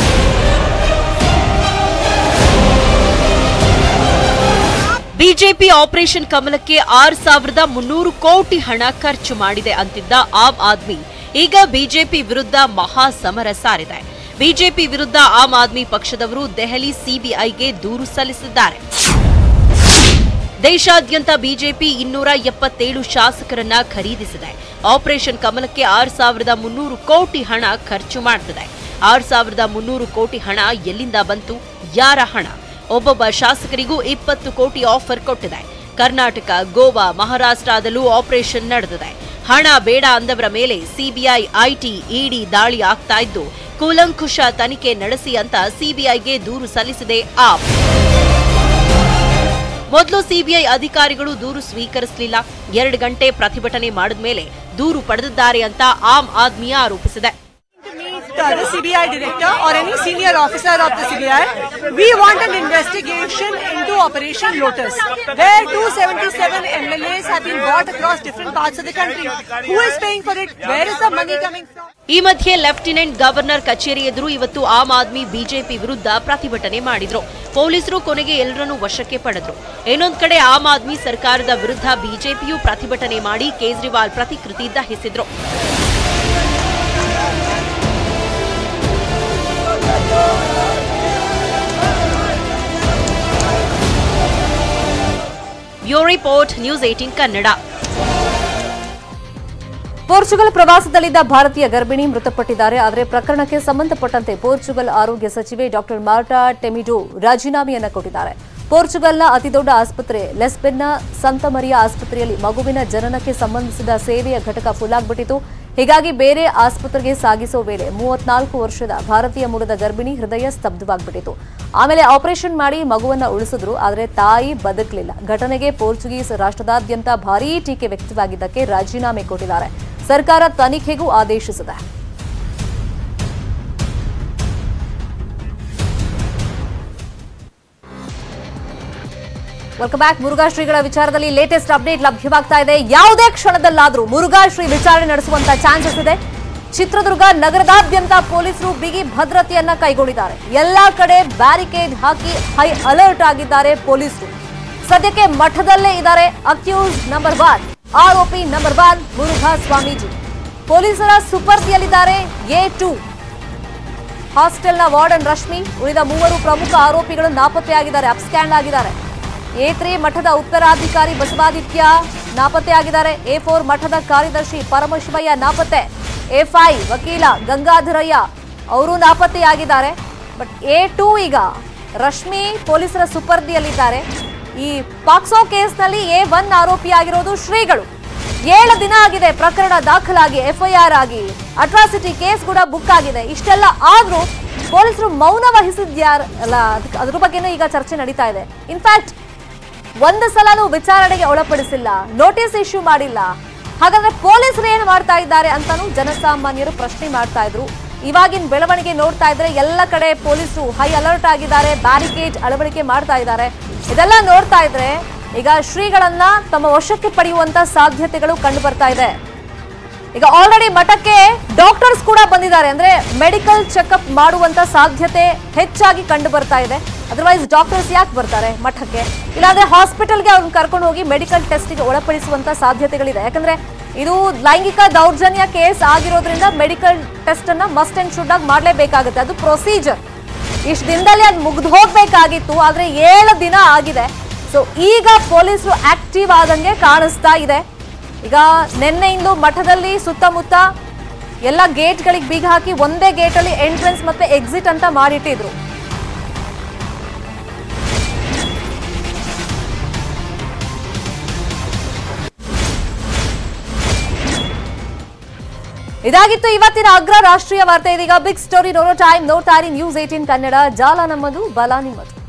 ಬಿಜೆಪಿ ಆಪರೇಷನ್ ಕಮಲಕ್ಕೆ ಆರು ಸಾವಿರದ ಮುನ್ನೂರು ಕೋಟಿ ಹಣ ಖರ್ಚು ಮಾಡಿದೆ ಅಂತಿದ್ದ ಆಮ್ ಆದ್ಮಿ ಈಗ ಬಿಜೆಪಿ ವಿರುದ್ಧ ಮಹಾ ಸಮರ ಸಾರಿದೆ ಬಿಜೆಪಿ ವಿರುದ್ಧ ಆಮ್ ಆದ್ಮಿ ಪಕ್ಷದವರು ದೆಹಲಿ ಸಿಬಿಐಗೆ ದೂರು ಸಲ್ಲಿಸಿದ್ದಾರೆ ದೇಶಾದ್ಯಂತ ಬಿಜೆಪಿ ಇನ್ನೂರ ಎಪ್ಪತ್ತೇಳು ಶಾಸಕರನ್ನ ಖರೀದಿಸಿದೆ ಆಪರೇಷನ್ ಕಮಲಕ್ಕೆ ಆರು ಸಾವಿರದ ಮುನ್ನೂರು ಕೋಟಿ ಹಣ ಖರ್ಚು ಮಾಡ್ತಿದೆ ಆರು ಸಾವಿರದ ಮುನ್ನೂರು ಕೋಟಿ ಹಣ ಎಲ್ಲಿಂದ ಬಂತು ಯಾರ ಹಣ ಒಬ್ಬೊಬ್ಬ ಶಾಸಕರಿಗೂ ಇಪ್ಪತ್ತು ಕೋಟಿ ಆಫರ್ ಕೊಟ್ಟಿದೆ ಕರ್ನಾಟಕ ಗೋವಾ ಮಹಾರಾಷ್ಟ್ರದಲ್ಲೂ ಆಪರೇಷನ್ ನಡೆದಿದೆ ಹಣ ಬೇಡ ಅಂದವರ ಮೇಲೆ ಸಿಬಿಐ ಐಟಿ ಇಡಿ ದಾಳಿ ಆಗ್ತಾ ಇದ್ದು ಕೂಲಂಕುಷ ತನಿಖೆ ನಡೆಸಿ ಅಂತ ಸಿಬಿಐಗೆ ದೂರು ಸಲ್ಲಿಸಿದೆ ಆಪ್ ಮೊದಲು ಸಿಬಿಐ ಅಧಿಕಾರಿಗಳು ದೂರು ಸ್ವೀಕರಿಸಲಿಲ್ಲ ಎರಡು ಗಂಟೆ ಪ್ರತಿಭಟನೆ ಮಾಡಿದ ಮೇಲೆ ದೂರು ಪಡೆದಿದ್ದಾರೆ ಅಂತ ಆಮ್ ಆದ್ಮಿ ಆರೋಪಿಸಿದೆ uh, the CBI director or any senior officer of the CBI, we want an investigation into Operation Lotus, where 277 MLAs have been bought across different parts of the country. Who is paying for it? Where is the money coming from? ಈ ಮಧ್ಯೆ lieutenant governor ಕಚೇರಿ ಎದುರು ಇವತ್ತು am Aadmi BJP ವಿರುದ್ಧ ಪ್ರತಿಭಟನೆ ಮಾಡಿದ್ರು ಪೊಲೀಸರು ಕೊನೆಗೆ ಎಲ್ಲರನ್ನೂ ವಶಕ್ಕೆ ಪಡೆದ್ರು ಇನ್ನೊಂದ್ ಕಡೆ ಆಮ್ ಆದ್ಮಿ ಸರ್ಕಾರದ ವಿರುದ್ಧ ಬಿಜೆಪಿಯು ಪ್ರತಿಭಟನೆ ಮಾಡಿ ಕೇಜ್ರಿವಾಲ್ ಪ್ರತಿಕೃತಿ ದಹಿಸಿದ್ರು bureau report News Eighteen Kannada Portugal ಪ್ರವಾಸದಲ್ಲಿದ್ದ ಭಾರತೀಯ ಗರ್ಭಿಣಿ ಮೃತಪಟ್ಟಿದ್ದಾರೆ ಆದರೆ ಪ್ರಕರಣಕ್ಕೆ ಸಂಬಂಧಪಟ್ಟಂತೆ ಪೋರ್ಚುಗಲ್ ಆರೋಗ್ಯ ಸಚಿವೆ ಡಾಕ್ಟರ್ ಮಾರ್ಟಾ ಟೆಮಿಡೋ ರಾಜೀನಾಮೆಯನ್ನ ಕೊಟ್ಟಿದ್ದಾರೆ ಪೋರ್ಚುಗಲ್ನ ಅತಿದೊಡ್ಡ ಆಸ್ಪತ್ರೆ ಲೆಸ್ಬೆನ್ನ ಸಂತ ಮರಿಯಾ ಆಸ್ಪತ್ರೆಯಲ್ಲಿ ಮಗುವಿನ ಜನನಕ್ಕೆ ಸಂಬಂಧಿಸಿದ ಸೇವೆಯ ಘಟಕ ಫುಲ್ ಆಗ್ಬಿಟ್ಟಿತು ಹೀಗಾಗಿ ಬೇರೆ ಆಸ್ಪತ್ರೆಗೆ ಸಾಗಿಸೋ ವೇಳೆ ಮೂವತ್ನಾಲ್ಕು ವರ್ಷದ ಭಾರತೀಯ ಮೂಲದ ಗರ್ಭಿಣಿ ಹೃದಯ ಸ್ತಬ್ಧವಾಗ್ಬಿಟ್ಟಿತು ಆಮೇಲೆ ಆಪರೇಷನ್ ಮಾಡಿ ಮಗುವನ್ನ ಉಳಿಸಿದ್ರು ಆದರೆ ತಾಯಿ ಬದುಕಲಿಲ್ಲ ಘಟನೆಗೆ ಪೋರ್ಚುಗೀಸ್ ರಾಷ್ಟ್ರದಾದ್ಯಂತ ಭಾರೀ ಟೀಕೆ ವ್ಯಕ್ತವಾಗಿದ್ದಕ್ಕೆ ರಾಜೀನಾಮೆ ಕೊಟ್ಟಿದ್ದಾರೆ ಸರ್ಕಾರ ತನಿಖೆಗೂ ಆದೇಶಿಸಿದೆ ವೆಲ್ಕಮ್ ಬ್ಯಾಕ್ ಮುರುಘಾ ಶ್ರೀಗಳ ವಿಚಾರದಲ್ಲಿ ಲೇಟೆಸ್ಟ್ ಅಪ್ಡೇಟ್ ಲಭ್ಯವಾಗ್ತಾ ಇದೆ ಯಾವುದೇ ಕ್ಷಣದಲ್ಲಾದ್ರೂ ಮುರುಘಾ ಶ್ರೀ ವಿಚಾರಣೆ ನಡೆಸುವಂತ ಚಾನ್ಸಸ್ ಇದೆ ಚಿತ್ರದುರ್ಗ ನಗರದಾದ್ಯಂತ ಪೊಲೀಸರು ಬಿಗಿ ಭದ್ರತೆಯನ್ನ ಕೈಗೊಂಡಿದ್ದಾರೆ ಎಲ್ಲಾ ಕಡೆ ಬ್ಯಾರಿಕೇಡ್ ಹಾಕಿ ಹೈ ಅಲರ್ಟ್ ಆಗಿದ್ದಾರೆ ಪೊಲೀಸರು ಸದ್ಯಕ್ಕೆ ಮಠದಲ್ಲೇ ಇದ್ದಾರೆ ಅಕ್ಯೂಸ್ ನಂಬರ್ ಒನ್ ಆರೋಪಿ ನಂಬರ್ ಒನ್ ಮುರುಘಾ ಸ್ವಾಮೀಜಿ ಪೊಲೀಸರ ಸುಪರ್ದಿಯಲ್ಲಿದ್ದಾರೆ ಎ ಟೂ ಹಾಸ್ಟೆಲ್ನ ವಾರ್ಡನ್ ರಶ್ಮಿ ಉಳಿದ ಮೂವರು ಪ್ರಮುಖ ಆರೋಪಿಗಳು ನಾಪತ್ತೆಯಾಗಿದ್ದಾರೆ ಅಪ್ಸ್ಕ್ಯಾಂಡ್ ಆಗಿದ್ದಾರೆ ಎ ತ್ರೀ ಮಠದ ಉತ್ತರಾಧಿಕಾರಿ ಬಸವಾದಿತ್ಯ ನಾಪತ್ತೆಯಾಗಿದ್ದಾರೆ ಎ ಫೋರ್ ಮಠದ ಕಾರ್ಯದರ್ಶಿ ಪರಮಶಿವಯ್ಯ ನಾಪತ್ತೆ ಎ ಫೈವ್ ವಕೀಲ ಗಂಗಾಧರಯ್ಯ ಅವರು ನಾಪತ್ತೆಯಾಗಿದ್ದಾರೆ ಬಟ್ ಎ ಟೂ ಈಗ ರಶ್ಮಿ ಪೊಲೀಸರ ಸುಪರ್ದಿಯಲ್ಲಿದ್ದಾರೆ ಈ ಪಾಕ್ಸೋ ಕೇಸ್ನಲ್ಲಿ ಎ ಒನ್ ಆರೋಪಿಯಾಗಿರೋದು ಶ್ರೀಗಳು ಏಳು ದಿನ ಆಗಿದೆ ಪ್ರಕರಣ ದಾಖಲಾಗಿ ಎಫ್ಐಆರ್ ಆಗಿ ಅಟ್ರಾಸಿಟಿ ಕೇಸ್ ಕೂಡ ಬುಕ್ ಆಗಿದೆ ಇಷ್ಟೆಲ್ಲ ಆದ್ರೂ ಪೊಲೀಸರು ಮೌನ ವಹಿಸಿದ್ಯಾರಲ್ಲ ಅದಕ್ಕೆ ಅದ್ರ ಬಗ್ಗೆನೂ ಈಗ ಚರ್ಚೆ ನಡೀತಾ ಇದೆ ಇನ್ಫ್ಯಾಕ್ಟ್ ಒಂದು ಸಲನೂ ವಿಚಾರಣೆಗೆ ಒಳಪಡಿಸಿಲ್ಲ ನೋಟಿಸ್ ಇಶ್ಯೂ ಮಾಡಿಲ್ಲ ಹಾಗಾದ್ರೆ ಪೊಲೀಸರು ಏನು ಮಾಡ್ತಾ ಇದ್ದಾರೆ ಅಂತಾನೂ ಜನಸಾಮಾನ್ಯರು ಪ್ರಶ್ನೆ ಮಾಡ್ತಾ ಇದ್ರು ಇವಾಗಿನ ಬೆಳವಣಿಗೆ ನೋಡ್ತಾ ಇದ್ರೆ ಎಲ್ಲ ಕಡೆ ಪೊಲೀಸರು ಹೈ ಅಲರ್ಟ್ ಆಗಿದ್ದಾರೆ ಬ್ಯಾರಿಕೇಡ್ ಅಳವಡಿಕೆ ಮಾಡ್ತಾ ಇದ್ದಾರೆ ಇದೆಲ್ಲ ನೋಡ್ತಾ ಇದ್ರೆ ಈಗ ಶ್ರೀಗಳನ್ನ ತಮ್ಮ ವಶಕ್ಕೆ ಪಡೆಯುವಂತ ಸಾಧ್ಯತೆಗಳು ಕಂಡು ಬರ್ತಾ ಇದೆ ಈಗ ಆಲ್ರೆಡಿ ಮಠಕ್ಕೆ ಡಾಕ್ಟರ್ಸ್ ಕೂಡ ಬಂದಿದ್ದಾರೆ ಅಂದ್ರೆ ಮೆಡಿಕಲ್ ಚೆಕಪ್ ಮಾಡುವಂತ ಸಾಧ್ಯತೆ ಹೆಚ್ಚಾಗಿ ಕಂಡು ಬರ್ತಾ ಇದೆ ಅದರ್ವೈಸ್ ಡಾಕ್ಟರ್ಸ್ ಯಾಕೆ ಬರ್ತಾರೆ ಮಠಕ್ಕೆ ಇಲ್ಲಾಂದ್ರೆ ಹಾಸ್ಪಿಟಲ್ಗೆ ಅವ್ರನ್ನ ಕರ್ಕೊಂಡು ಹೋಗಿ ಮೆಡಿಕಲ್ ಟೆಸ್ಟ್ಗೆ ಒಳಪಡಿಸುವಂತ ಸಾಧ್ಯತೆಗಳಿದೆ ಯಾಕಂದ್ರೆ ಇದು ಲೈಂಗಿಕ ದೌರ್ಜನ್ಯ ಕೇಸ್ ಆಗಿರೋದ್ರಿಂದ ಮೆಡಿಕಲ್ ಟೆಸ್ಟ್ ಅನ್ನ ಮಸ್ಟ್ ಅಂಡ್ ಶುಡ್ ಆಗಿ ಮಾಡಲೇಬೇಕಾಗುತ್ತೆ ಅದು ಪ್ರೊಸೀಜರ್ ಇಷ್ಟು ದಿನದಲ್ಲಿ ಅದು ಮುಗ್ದು ಹೋಗ್ಬೇಕಾಗಿತ್ತು ಆದ್ರೆ ಏಳು ದಿನ ಆಗಿದೆ ಸೊ ಈಗ ಪೊಲೀಸರು ಆಕ್ಟಿವ್ ಆದಂಗೆ ಕಾಣಿಸ್ತಾ ಇದೆ ಈಗ ನಿನ್ನೆಯಿಂದ ಮಠದಲ್ಲಿ ಸುತ್ತಮುತ್ತ ಎಲ್ಲ ಗೇಟ್ಗಳಿಗೆ ಬೀಗ ಹಾಕಿ ಒಂದೇ ಗೇಟಲ್ಲಿ ಎಂಟ್ರೆನ್ಸ್ ಮತ್ತೆ ಎಕ್ಸಿಟ್ ಅಂತ ಮಾಡಿಟ್ಟಿದ್ರು ಇದಾಗಿತ್ತು ಇವತ್ತಿನ ಅಗ್ರ ರಾಷ್ಟ್ರೀಯ ವಾರ್ತೆ ಇದೀಗ ಬಿಗ್ ಸ್ಟೋರಿ ನೋಡೋ ಟೈಮ್ ನೋಡ್ತಾ ಇರಿ ನ್ಯೂಸ್ ಏಟೀನ್ ಕನ್ನಡ ಜಾಲ ನಮ್ಮದು ಬಲ ನಿಮ್ಮದು